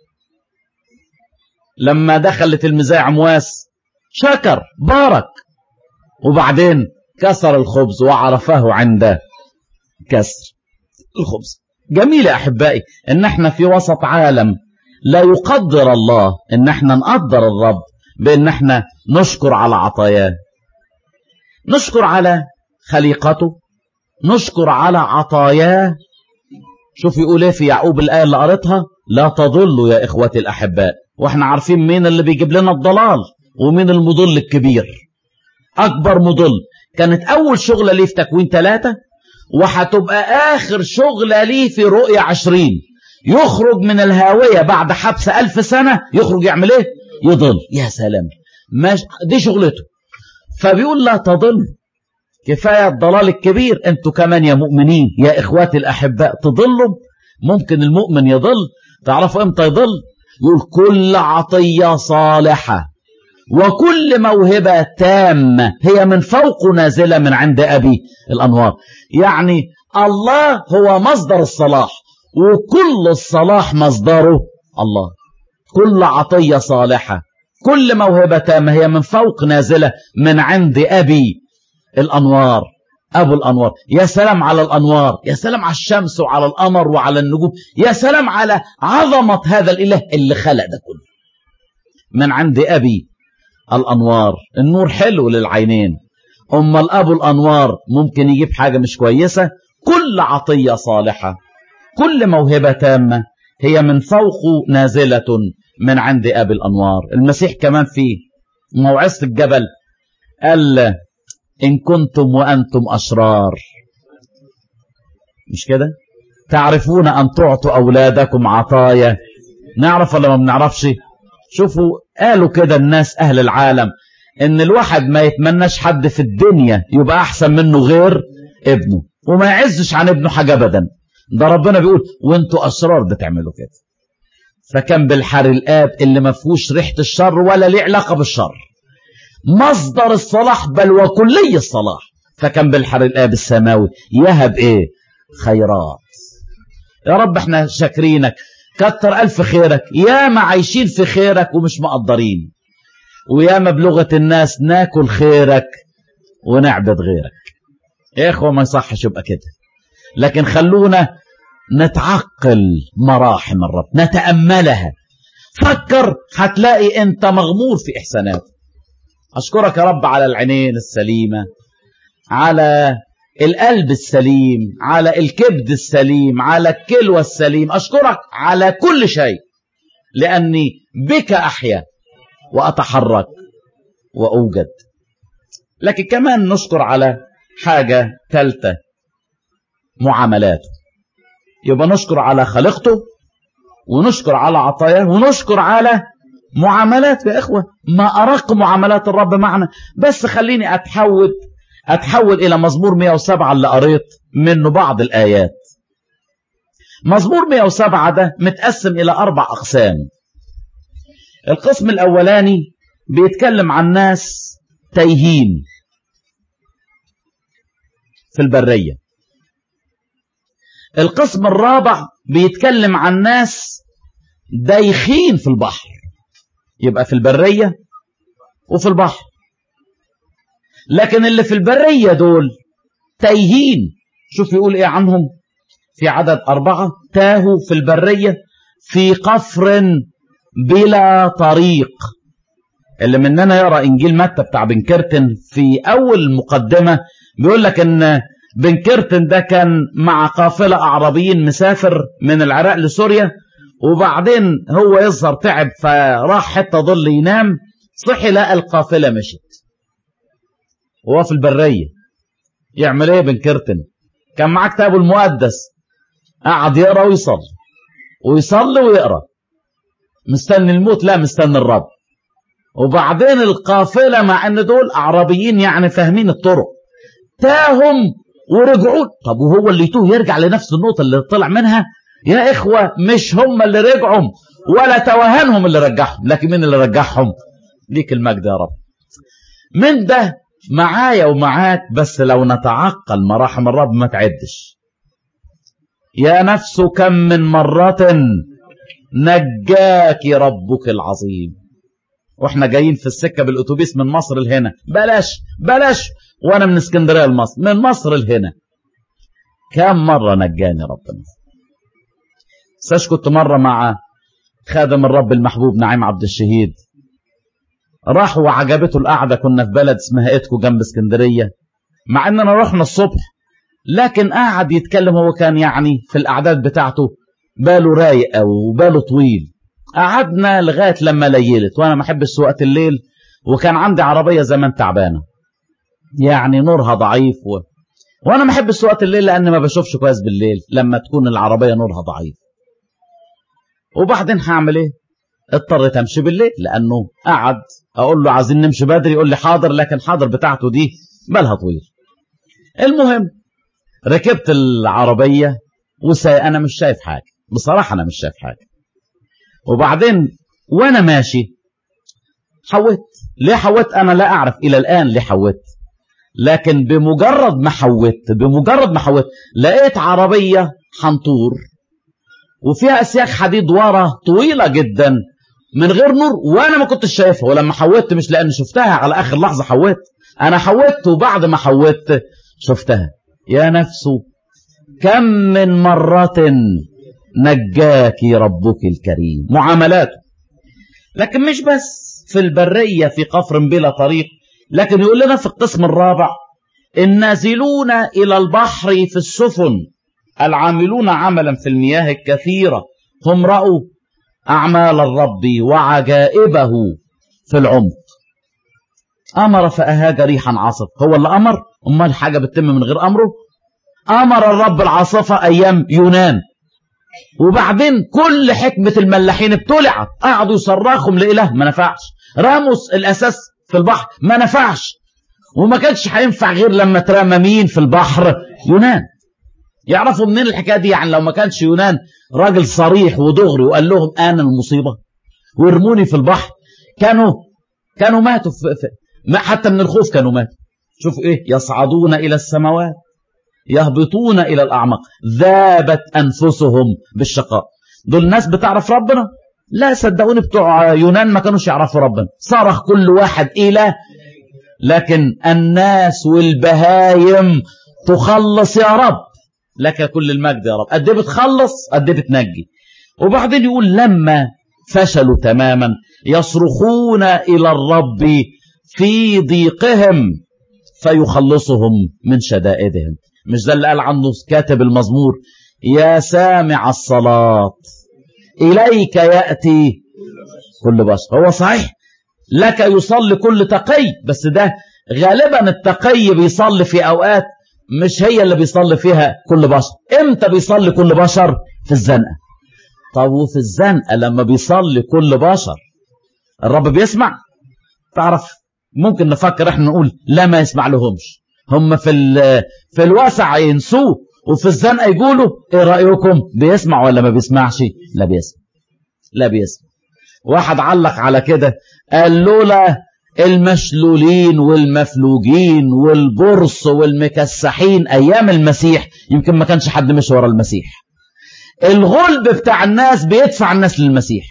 لما دخلت المزايا عمواس شكر بارك وبعدين كسر الخبز وعرفه عند كسر الخبز جميل يا احبائي ان احنا في وسط عالم لا يقدر الله ان احنا نقدر الرب بان احنا نشكر على عطاياه نشكر على خليقته نشكر على عطاياه شوف يقول ايه في يعقوب الايه اللي قريتها لا تضلوا يا اخوتي الاحباء واحنا عارفين مين اللي بيجيب لنا الضلال ومين المضل الكبير اكبر مضل كانت اول شغلة ليه في تكوين ثلاثة وهتبقى اخر شغلة ليه في رؤية عشرين يخرج من الهاوية بعد حبس الف سنة يخرج يعمل ايه يضل يا سلام ماش... دي شغلته فبيقول لا تضل كفاية الضلال الكبير انتوا كمان يا مؤمنين يا اخواتي الاحباء تضلوا ممكن المؤمن يضل تعرفوا امتى يضل يقول كل عطية صالحة وكل موهبة تامة هي من فوق نازلة من عند أبي الأنوار يعني الله هو مصدر الصلاح وكل الصلاح مصدره الله كل عطية صالحة كل موهبة تامة هي من فوق نازلة من عند أبي الأنوار أبو الأنوار يا سلام على الأنوار يا سلام على الشمس وعلى القمر وعلى النجوم يا سلام على عظمة هذا الإله اللي خلق ده كله من عند أبي الأنوار النور حلو للعينين أما الأب الأنوار ممكن يجيب حاجة مش كويسة كل عطية صالحة كل موهبة تامة هي من فوق نازلة من عند أبي الأنوار المسيح كمان في موعظة الجبل قال إن كنتم وأنتم أشرار مش كده تعرفون أن تعطوا أولادكم عطايا نعرف ولا ما بنعرفش شوفوا قالوا كده الناس أهل العالم إن الواحد ما يتمناش حد في الدنيا يبقى أحسن منه غير ابنه وما يعزش عن ابنه حاجة أبدا ده ربنا بيقول وانتوا أشرار بتعملوا كده فكان بالحر الآب اللي ما فيهوش ريحة الشر ولا ليه علاقة بالشر مصدر الصلاح بل وكلي الصلاح فكان بالحر الآب السماوي يهب إيه خيرات يا رب احنا شاكرينك كتر ألف خيرك يا ما عايشين في خيرك ومش مقدرين ويا ما بلغة الناس ناكل خيرك ونعبد غيرك يا إخوة ما يصحش يبقى كده لكن خلونا نتعقل مراحم الرب نتأملها فكر هتلاقي انت مغمور في إحساناته أشكرك يا رب على العينين السليمة على القلب السليم على الكبد السليم على الكلوة السليم أشكرك على كل شيء لأني بك أحيا وأتحرك وأوجد لكن كمان نشكر على حاجة ثالثة معاملاته يبقى نشكر على خلقته ونشكر على عطاياه ونشكر على معاملات يا إخوة ما أرق معاملات الرب معنا بس خليني أتحول أتحول إلى مزمور 107 اللي قريت منه بعض الآيات مزمور 107 ده متقسم إلى أربع أقسام القسم الأولاني بيتكلم عن ناس تايهين في البرية القسم الرابع بيتكلم عن ناس دايخين في البحر يبقى في البرية وفي البحر لكن اللي في البرية دول تايهين شوف يقول ايه عنهم في عدد أربعة تاهوا في البرية في قفر بلا طريق اللي مننا يرى إنجيل متى بتاع بنكرتن في أول مقدمة بيقول لك إن بنكرتن ده كان مع قافلة أعرابيين مسافر من العراق لسوريا وبعدين هو يظهر تعب فراح حتى ظل ينام صحي لقى القافلة مشت وهو في البرية يعمل ايه بنكرتن كان معاه كتابه المقدس قعد يقرا ويصلي ويصلي ويقرا مستني الموت لا مستني الرب وبعدين القافلة مع ان دول اعرابيين يعني فاهمين الطرق تاهم ورجعوا طب وهو اللي يتوه يرجع لنفس النقطة اللي طلع منها يا إخوة مش هم اللي رجعهم ولا توهانهم اللي رجعهم لكن مين اللي رجعهم ليك المجد يا رب من ده معايا ومعاك بس لو نتعقل مراحم الرب ما تعدش يا نفس كم من مرة نجاك ربك العظيم واحنا جايين في السكة بالاتوبيس من مصر لهنا بلاش بلاش وانا من اسكندرية لمصر من مصر لهنا كم مرة نجاني ربنا ساش كنت مرة مع خادم الرب المحبوب نعيم عبد الشهيد راح وعجبته القعدة كنا في بلد اسمها إتكو جنب اسكندرية مع اننا رحنا الصبح لكن قعد يتكلم هو كان يعني في الأعداد بتاعته باله رايق أوي وباله طويل قعدنا لغاية لما ليلت وأنا ما أحبش سواقة الليل وكان عندي عربية زمان تعبانة يعني نورها ضعيف و... وأنا ما أحبش سواقة الليل لأن ما بشوفش كويس بالليل لما تكون العربية نورها ضعيف وبعدين هعمل إيه اضطريت أمشي بالليل لأنه قعد أقول له عايزين نمشي بدري يقول لي حاضر لكن حاضر بتاعته دي بالها طويل المهم ركبت العربية وسايق أنا مش شايف حاجة بصراحة أنا مش شايف حاجة وبعدين وأنا ماشي حوت ليه حوت أنا لا أعرف إلى الآن ليه حوت لكن بمجرد ما حوت بمجرد ما حوت لقيت عربية حنطور وفيها أسياخ حديد ورا طويلة جدا من غير نور وأنا ما كنتش شايفها ولما حوت مش لأن شفتها على آخر لحظة حوت أنا حوت وبعد ما حوت شفتها يا نفس كم من مرة نجاك ربك الكريم معاملاته لكن مش بس في البرية في قفر بلا طريق لكن يقول لنا في القسم الرابع النازلون إلى البحر في السفن العاملون عملا في المياه الكثيرة هم رأوا أعمال الرب وعجائبه في العمق أمر فأهاج ريحا عاصف هو اللي أمر أمال حاجة بتتم من غير أمره أمر الرب العاصفة أيام يونان وبعدين كل حكمة الملاحين ابتلعت قعدوا يصرخهم لإله ما نفعش راموس الأساس في البحر ما نفعش وما كانش هينفع غير لما ترمى مين في البحر يونان يعرفوا منين الحكاية دي يعني لو ما كانش يونان راجل صريح ودغري وقال لهم أنا المصيبة وارموني في البحر كانوا كانوا ماتوا في في ما حتى من الخوف كانوا ماتوا شوفوا ايه يصعدون إلى السماوات يهبطون إلى الأعماق ذابت أنفسهم بالشقاء دول الناس بتعرف ربنا لا صدقوني بتوع يونان ما كانوش يعرفوا ربنا صرخ كل واحد إله لكن الناس والبهايم تخلص يا رب لك كل المجد يا رب قد ايه بتخلص قد ايه بتنجي وبعدين يقول لما فشلوا تماما يصرخون إلى الرب في ضيقهم فيخلصهم من شدائدهم مش ده اللي قال عنه كاتب المزمور يا سامع الصلاة إليك يأتي كل بشر هو صحيح لك يصلي كل تقي بس ده غالبا التقي بيصلي في أوقات مش هي اللي بيصلي فيها كل بشر امتى بيصلي كل بشر في الزنقة طب وفي الزنقة لما بيصلي كل بشر الرب بيسمع تعرف ممكن نفكر احنا نقول لا ما يسمع لهمش هم في في الواسع ينسوه وفي الزنقة يقولوا ايه رأيكم بيسمع ولا ما بيسمعش لا بيسمع لا بيسمع واحد علق على كده قال لولا المشلولين والمفلوجين والبرص والمكسحين ايام المسيح يمكن ما كانش حد مشي ورا المسيح الغلب بتاع الناس بيدفع الناس للمسيح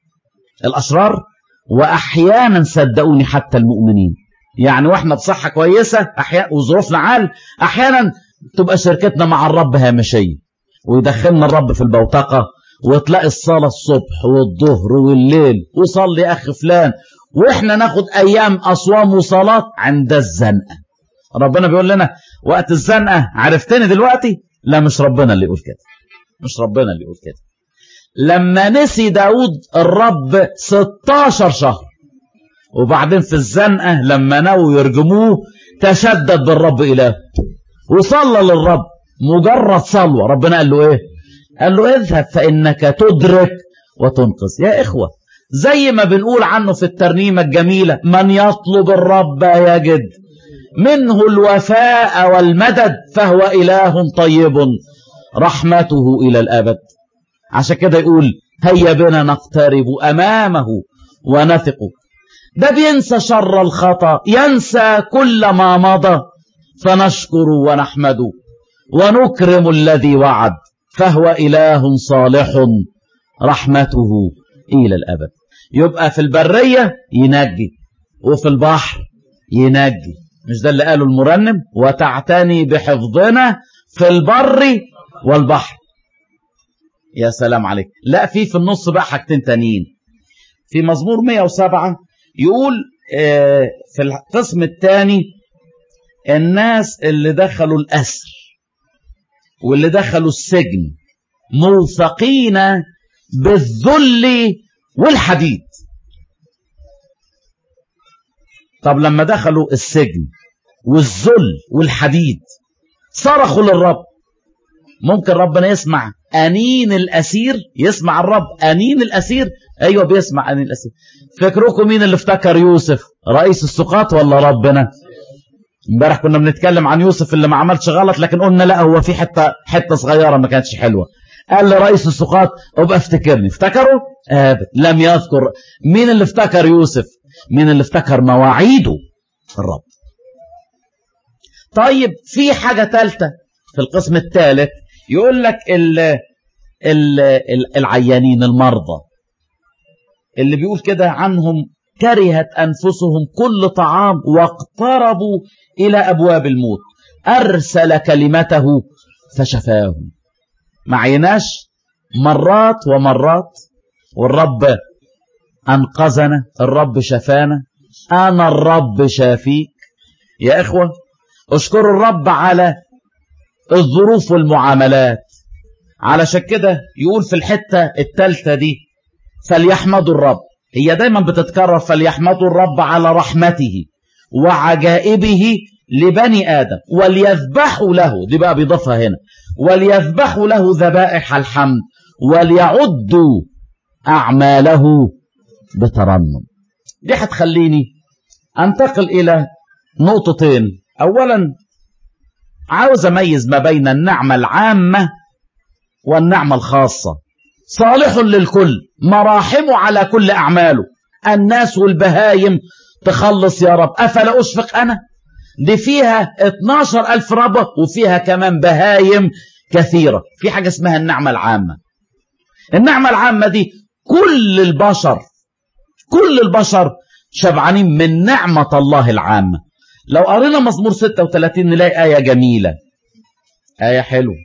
الاشرار واحيانا صدقوني حتى المؤمنين يعني واحنا بصحة كويسة أحيانا وظروفنا عال أحيانا تبقى شركتنا مع الرب هامشية ويدخلنا الرب في البوتقة وتلاقي الصلاة الصبح والظهر والليل وصلي أخ فلان وإحنا ناخد أيام أصوام وصلاة عند الزنقة ربنا بيقول لنا وقت الزنقة عرفتني دلوقتي لا مش ربنا اللي يقول كده مش ربنا اللي يقول كده لما نسي داود الرب 16 شهر وبعدين في الزنقة لما ناووا يرجموه تشدد بالرب إله وصلى للرب مجرد صلوة ربنا قال له ايه قال له اذهب فإنك تدرك وتنقذ يا إخوة زي ما بنقول عنه في الترنيمة الجميلة من يطلب الرب يجد منه الوفاء والمدد فهو إله طيب رحمته إلى الأبد عشان كده يقول هيا بنا نقترب أمامه ونثق ده بينسى شر الخطأ ينسى كل ما مضى فنشكر ونحمد ونكرم الذي وعد فهو إله صالح رحمته إلى الأبد يبقى في البرية ينجي وفي البحر ينجي مش ده اللي قاله المرنم وتعتني بحفظنا في البر والبحر يا سلام عليك لا في في النص بقى حاجتين تانيين في مزمور 107 يقول في القسم الثاني الناس اللي دخلوا الأسر واللي دخلوا السجن موثقين بالذل والحديد طب لما دخلوا السجن والذل والحديد صرخوا للرب ممكن ربنا يسمع أنين الأسير يسمع الرب أنين الأسير أيوة بيسمع أنين الأسير فكركم مين اللي افتكر يوسف رئيس السقاط ولا ربنا امبارح كنا بنتكلم عن يوسف اللي ما عملش غلط لكن قلنا لا هو في حتة حتة صغيرة ما كانتش حلوة قال لرئيس السقاط ابقى افتكرني افتكروا ابد لم يذكر مين اللي افتكر يوسف مين اللي افتكر مواعيده الرب طيب في حاجة ثالثة في القسم الثالث يقول لك ال ال ال العيانين المرضى اللي بيقول كده عنهم كرهت أنفسهم كل طعام واقتربوا إلى أبواب الموت أرسل كلمته فشفاهم ما عيناش مرات ومرات والرب أنقذنا الرب شفانا أنا الرب شافيك يا إخوة اشكروا الرب على الظروف والمعاملات علشان كده يقول في الحتة التالتة دي فليحمدوا الرب هي دايما بتتكرر فليحمدوا الرب على رحمته وعجائبه لبني آدم وليذبحوا له دي بقى بيضيفها هنا وليذبحوا له ذبائح الحمد وليعدوا أعماله بترنم دي هتخليني أنتقل إلى نقطتين أولا عاوز أميز ما بين النعمة العامة والنعمة الخاصة صالح للكل مراحمه على كل أعماله الناس والبهايم تخلص يا رب أفلا أشفق أنا دي فيها 12 ألف ربة وفيها كمان بهايم كثيرة في حاجة اسمها النعمة العامة النعمة العامة دي كل البشر كل البشر شبعانين من نعمة الله العامة لو قرينا مزمور 36 نلاقي آية جميلة آية حلوة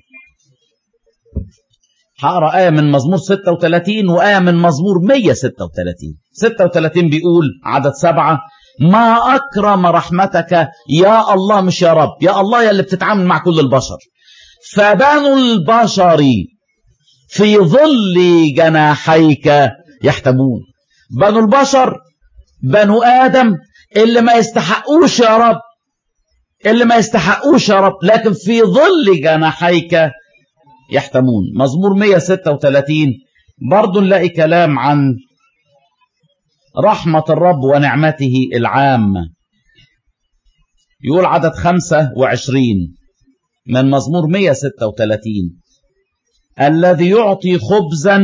هقرا آية من مزمور 36 وآية من مزمور 136 36 بيقول عدد سبعة ما أكرم رحمتك يا الله مش يا رب يا الله يا اللي بتتعامل مع كل البشر فبنو البشر في ظل جناحيك يحتمون بنو البشر بنو آدم اللي ما يستحقوش يا رب اللي ما يستحقوش يا رب لكن في ظل جناحيك يحتمون مزمور 136 برضو نلاقي كلام عن رحمة الرب ونعمته العامة يقول عدد 25 من مزمور 136 الذي يعطي خبزا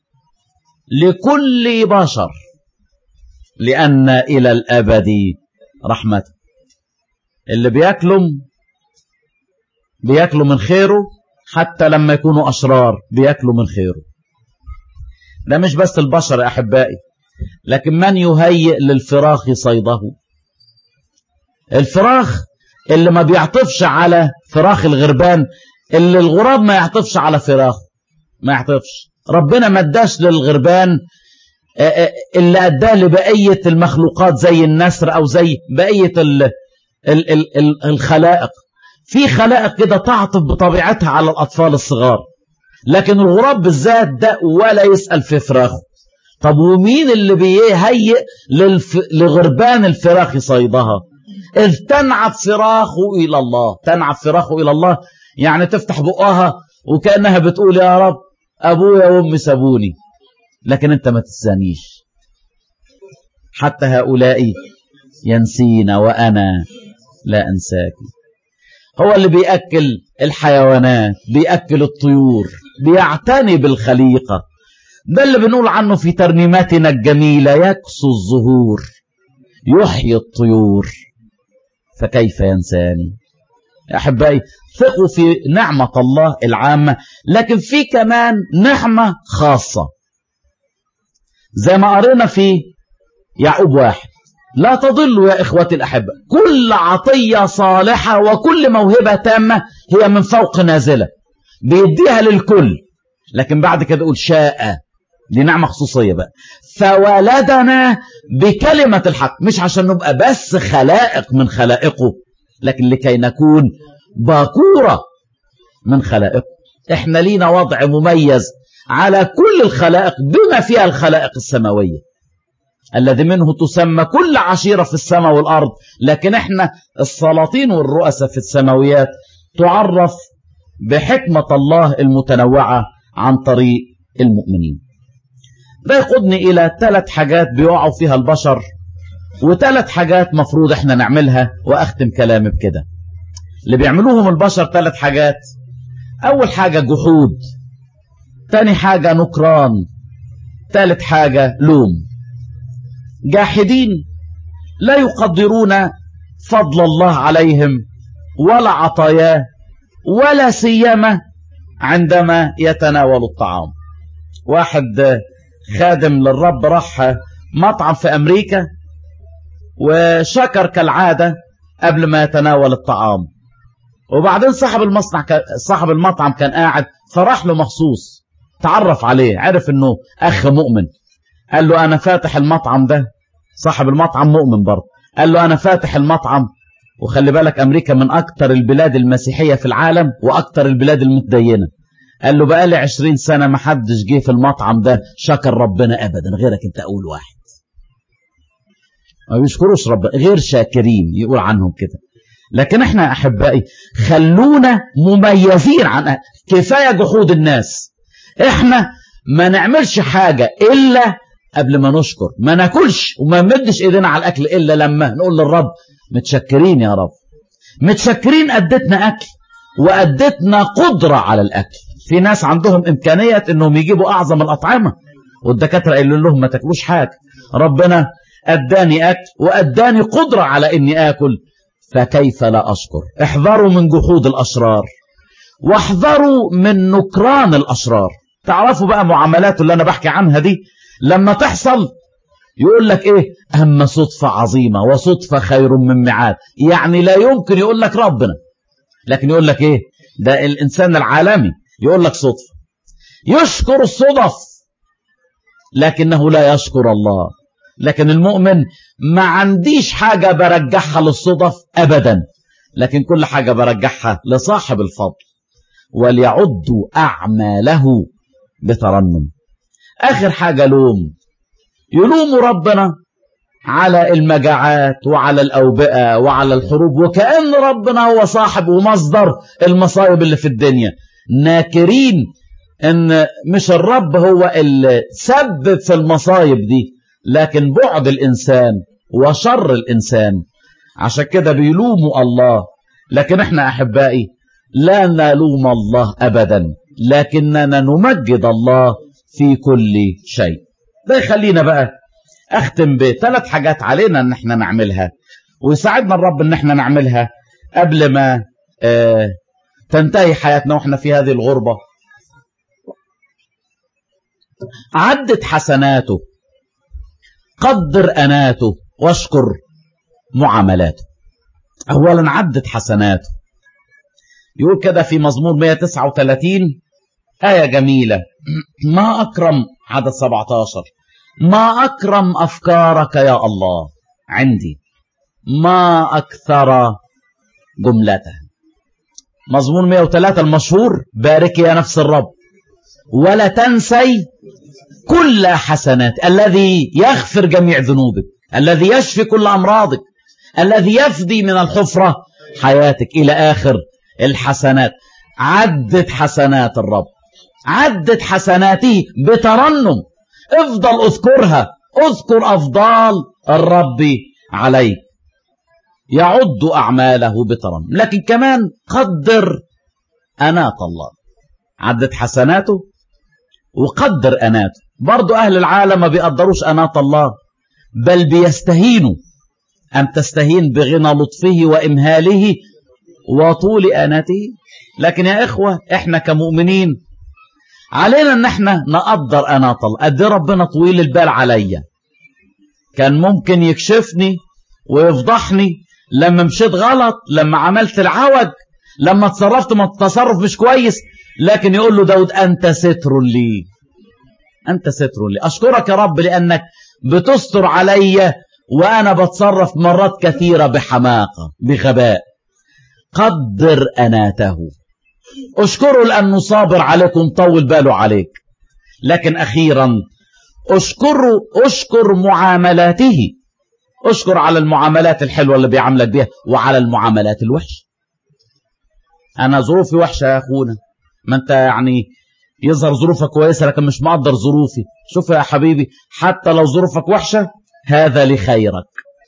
لكل بشر لأن إلى الأبد رحمته اللي بياكلوا بياكلوا من خيره حتى لما يكونوا أشرار بياكلوا من خيره ده مش بس البشر يا أحبائي لكن من يهيئ للفراخ صيده الفراخ اللي ما بيعطفش على فراخ الغربان اللي الغراب ما يعطفش على فراخه ما يعطفش ربنا ما اداش للغربان اللي اداه لبقية المخلوقات زي النسر او زي بقية ال ال ال ال الخلائق في خلائق كده تعطف بطبيعتها على الأطفال الصغار لكن الغراب بالذات ده ولا يسأل في فراخه طب ومين اللي بيهيئ للف... لغربان الفراخ صيدها إذ تنعب فراخه إلى الله تنعب فراخه إلى الله يعني تفتح بقها وكأنها بتقول يا رب أبويا وأمي سابوني لكن أنت ما تتزانيش حتى هؤلاء ينسين وأنا لا أنساك هو اللي بيأكل الحيوانات بيأكل الطيور بيعتني بالخليقة ده اللي بنقول عنه في ترنيماتنا الجميلة يكسو الزهور يحيي الطيور فكيف ينساني يا أحبائي ثقوا في نعمة الله العامة لكن في كمان نعمة خاصة زي ما قرينا في يعقوب واحد لا تضلوا يا إخوتي الأحبة كل عطية صالحة وكل موهبة تامة هي من فوق نازلة بيديها للكل لكن بعد كده يقول شاء دي نعمة خصوصية بقى فولدنا بكلمة الحق مش عشان نبقى بس خلائق من خلائقه لكن لكي نكون باكورة من خلائقه احنا لينا وضع مميز على كل الخلائق بما فيها الخلائق السماوية الذي منه تسمى كل عشيرة في السماء والأرض لكن احنا السلاطين والرؤساء في السماويات تعرف بحكمة الله المتنوعة عن طريق المؤمنين ده يقودني إلى ثلاث حاجات بيقعوا فيها البشر وثلاث حاجات مفروض احنا نعملها وأختم كلامي بكده اللي بيعملوهم البشر ثلاث حاجات أول حاجة جحود تاني حاجة نكران ثالث حاجة لوم جاحدين لا يقدرون فضل الله عليهم ولا عطاياه ولا سيما عندما يتناول الطعام واحد خادم للرب راح مطعم في أمريكا وشكر كالعادة قبل ما يتناول الطعام وبعدين صاحب المصنع صاحب المطعم كان قاعد فراح له مخصوص تعرف عليه عرف انه اخ مؤمن قال له انا فاتح المطعم ده صاحب المطعم مؤمن برضه قال له انا فاتح المطعم وخلي بالك امريكا من اكتر البلاد المسيحية في العالم واكتر البلاد المتدينة قال له بقالي عشرين سنة ما حدش جه في المطعم ده شكر ربنا ابدا غيرك انت اول واحد ما بيشكروش ربنا غير شاكرين يقول عنهم كده لكن احنا احبائي خلونا مميزين عن كفاية جحود الناس احنا ما نعملش حاجة الا قبل ما نشكر ما ناكلش وما نمدش ايدينا على الاكل الا لما نقول للرب متشكرين يا رب متشكرين اديتنا اكل واديتنا قدرة على الاكل في ناس عندهم امكانية انهم يجيبوا اعظم الاطعمة والدكاترة قالوا لهم ما تاكلوش حاجة ربنا اداني اكل واداني قدرة على اني اكل فكيف لا أشكر احذروا من جحود الأشرار واحذروا من نكران الأشرار تعرفوا بقى معاملاته اللي أنا بحكي عنها دي لما تحصل يقول لك إيه أما صدفة عظيمة وصدفة خير من معاد يعني لا يمكن يقول لك ربنا لكن يقول لك إيه ده الإنسان العالمي يقول لك صدفة يشكر الصدف لكنه لا يشكر الله لكن المؤمن ما عنديش حاجة برجعها للصدف أبدا لكن كل حاجة برجعها لصاحب الفضل وليعدوا أعماله بترنم آخر حاجة لوم يلوم ربنا على المجاعات وعلى الأوبئة وعلى الحروب وكأن ربنا هو صاحب ومصدر المصايب اللي في الدنيا ناكرين ان مش الرب هو اللي سبب في المصايب دي لكن بعد الإنسان وشر الإنسان عشان كده بيلوموا الله لكن احنا أحبائي لا نلوم الله أبدا لكننا نمجد الله في كل شيء ده يخلينا بقى أختم بثلاث حاجات علينا أن احنا نعملها ويساعدنا الرب أن احنا نعملها قبل ما اه تنتهي حياتنا واحنا في هذه الغربة عدت حسناته قدر أناته واشكر معاملاته أولا عدت حسناته يقول كده في مزمور 139 آية جميلة ما أكرم عدد 17 ما أكرم أفكارك يا الله عندي ما أكثر جملتها مزمور 103 المشهور بارك يا نفس الرب ولا تنسي كل حسنات الذي يغفر جميع ذنوبك الذي يشفي كل أمراضك الذي يفدي من الحفرة حياتك إلى آخر الحسنات عدت حسنات الرب عدت حسناته بترنم افضل اذكرها اذكر افضال الرب عليك يعد اعماله بترنم لكن كمان قدر انات الله عدت حسناته وقدر اناته برضو اهل العالم ما بيقدروش انات الله بل بيستهينوا ام تستهين بغنى لطفه وامهاله وطول اناته لكن يا اخوه احنا كمؤمنين علينا ان احنا نقدر انات الله قد ربنا طويل البال عليا كان ممكن يكشفني ويفضحني لما مشيت غلط لما عملت العوج لما تصرفت ما تصرف مش كويس لكن يقول له داود أنت ستر لي أنت ستر لي أشكرك يا رب لأنك بتستر علي وأنا بتصرف مرات كثيرة بحماقة بغباء قدر أناته أشكره لأنه صابر عليك ومطول باله عليك لكن أخيرا أشكره أشكر معاملاته أشكر على المعاملات الحلوة اللي بيعاملك بيها وعلى المعاملات الوحشة أنا ظروفي وحشة يا أخونا ما أنت يعني يظهر ظروفك كويسة لكن مش مقدر ظروفي شوف يا حبيبي حتى لو ظروفك وحشة هذا لخيرك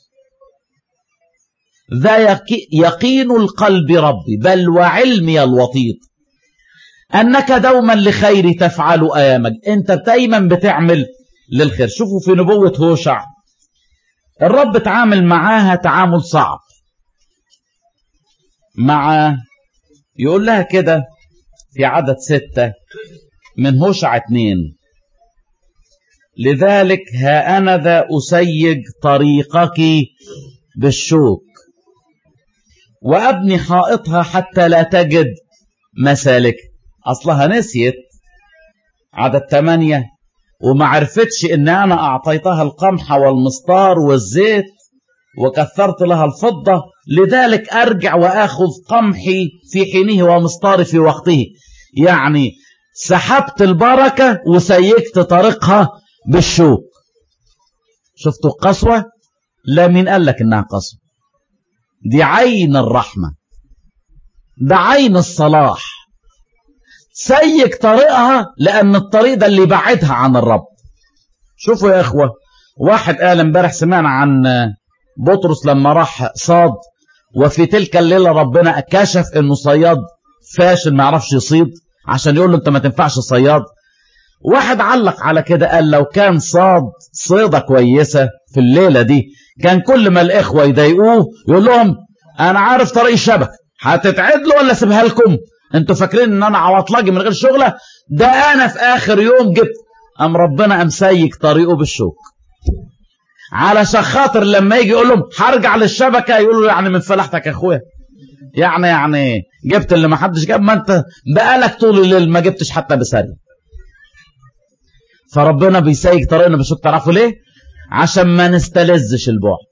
ذا يقين القلب ربي بل وعلمي الوطيد أنك دوما لخير تفعل أيامك أنت دايما بتعمل للخير شوفوا في نبوة هوشع الرب تعامل معاها تعامل صعب مع يقول لها كده في عدد ستة من هوشع اتنين لذلك ها أنا ذا أسيج طريقك بالشوك وأبني حائطها حتى لا تجد مسالك أصلها نسيت عدد ثمانية وما عرفتش ان انا اعطيتها القمح والمسطار والزيت وكثرت لها الفضة لذلك ارجع واخذ قمحي في حينه ومسطاري في وقته يعني سحبت البركة وسيكت طريقها بالشوك شفتوا القسوة لا مين قال لك انها قسوة دي عين الرحمة ده عين الصلاح سيك طريقها لأن الطريق ده اللي بعدها عن الرب شوفوا يا إخوة واحد قال امبارح سمعنا عن بطرس لما راح صاد وفي تلك الليلة ربنا كشف انه صياد فاشل ما يعرفش يصيد عشان يقول له انت ما تنفعش صياد واحد علق على كده قال لو كان صاد صيدة كويسة في الليلة دي كان كل ما الإخوة يضايقوه يقول لهم أنا عارف طريق الشبكة هتتعدلوا ولا سيبها لكم انتوا فاكرين ان انا عواطلاجي من غير شغله ده انا في اخر يوم جبت ام ربنا ام سيك طريقه بالشوك علشان خاطر لما يجي يقول لهم هرجع للشبكه يقولوا يعني من فلاحتك يا اخويا يعني يعني جبت اللي ما حدش جاب ما انت بقالك طول الليل ما جبتش حتى بسري فربنا بيسيك طريقنا بالشوك تعرفوا ليه عشان ما نستلذش البعد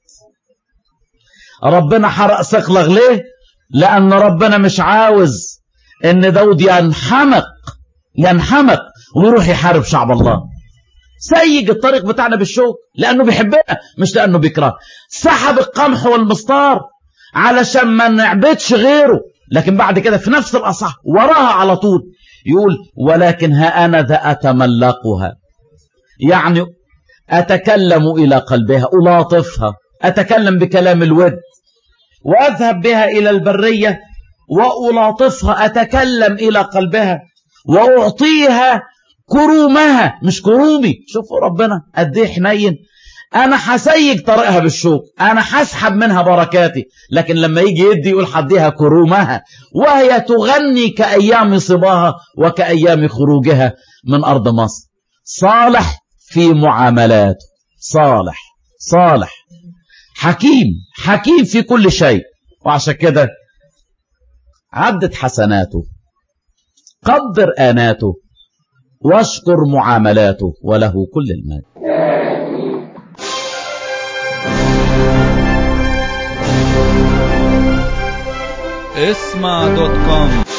ربنا حرق صقلغ ليه لان ربنا مش عاوز ان داود ينحمق ينحمق ويروح يحارب شعب الله سيج الطريق بتاعنا بالشوك لانه بيحبنا مش لانه بيكره سحب القمح والمسطار علشان ما نعبدش غيره لكن بعد كده في نفس الاصح وراها على طول يقول ولكن ها انا ذا اتملقها يعني اتكلم الى قلبها الاطفها اتكلم بكلام الود واذهب بها الى البريه وألاطفها أتكلم إلى قلبها وأعطيها كرومها مش كرومي شوفوا ربنا قد ايه حنين أنا هسيج طريقها بالشوك أنا هسحب منها بركاتي لكن لما يجي يدي يقول حديها كرومها وهي تغني كأيام صباها وكأيام خروجها من أرض مصر صالح في معاملاته صالح صالح حكيم حكيم في كل شيء وعشان كده عدت حسناته قدر آناته واشكر معاملاته وله كل المال اسمع دوت كوم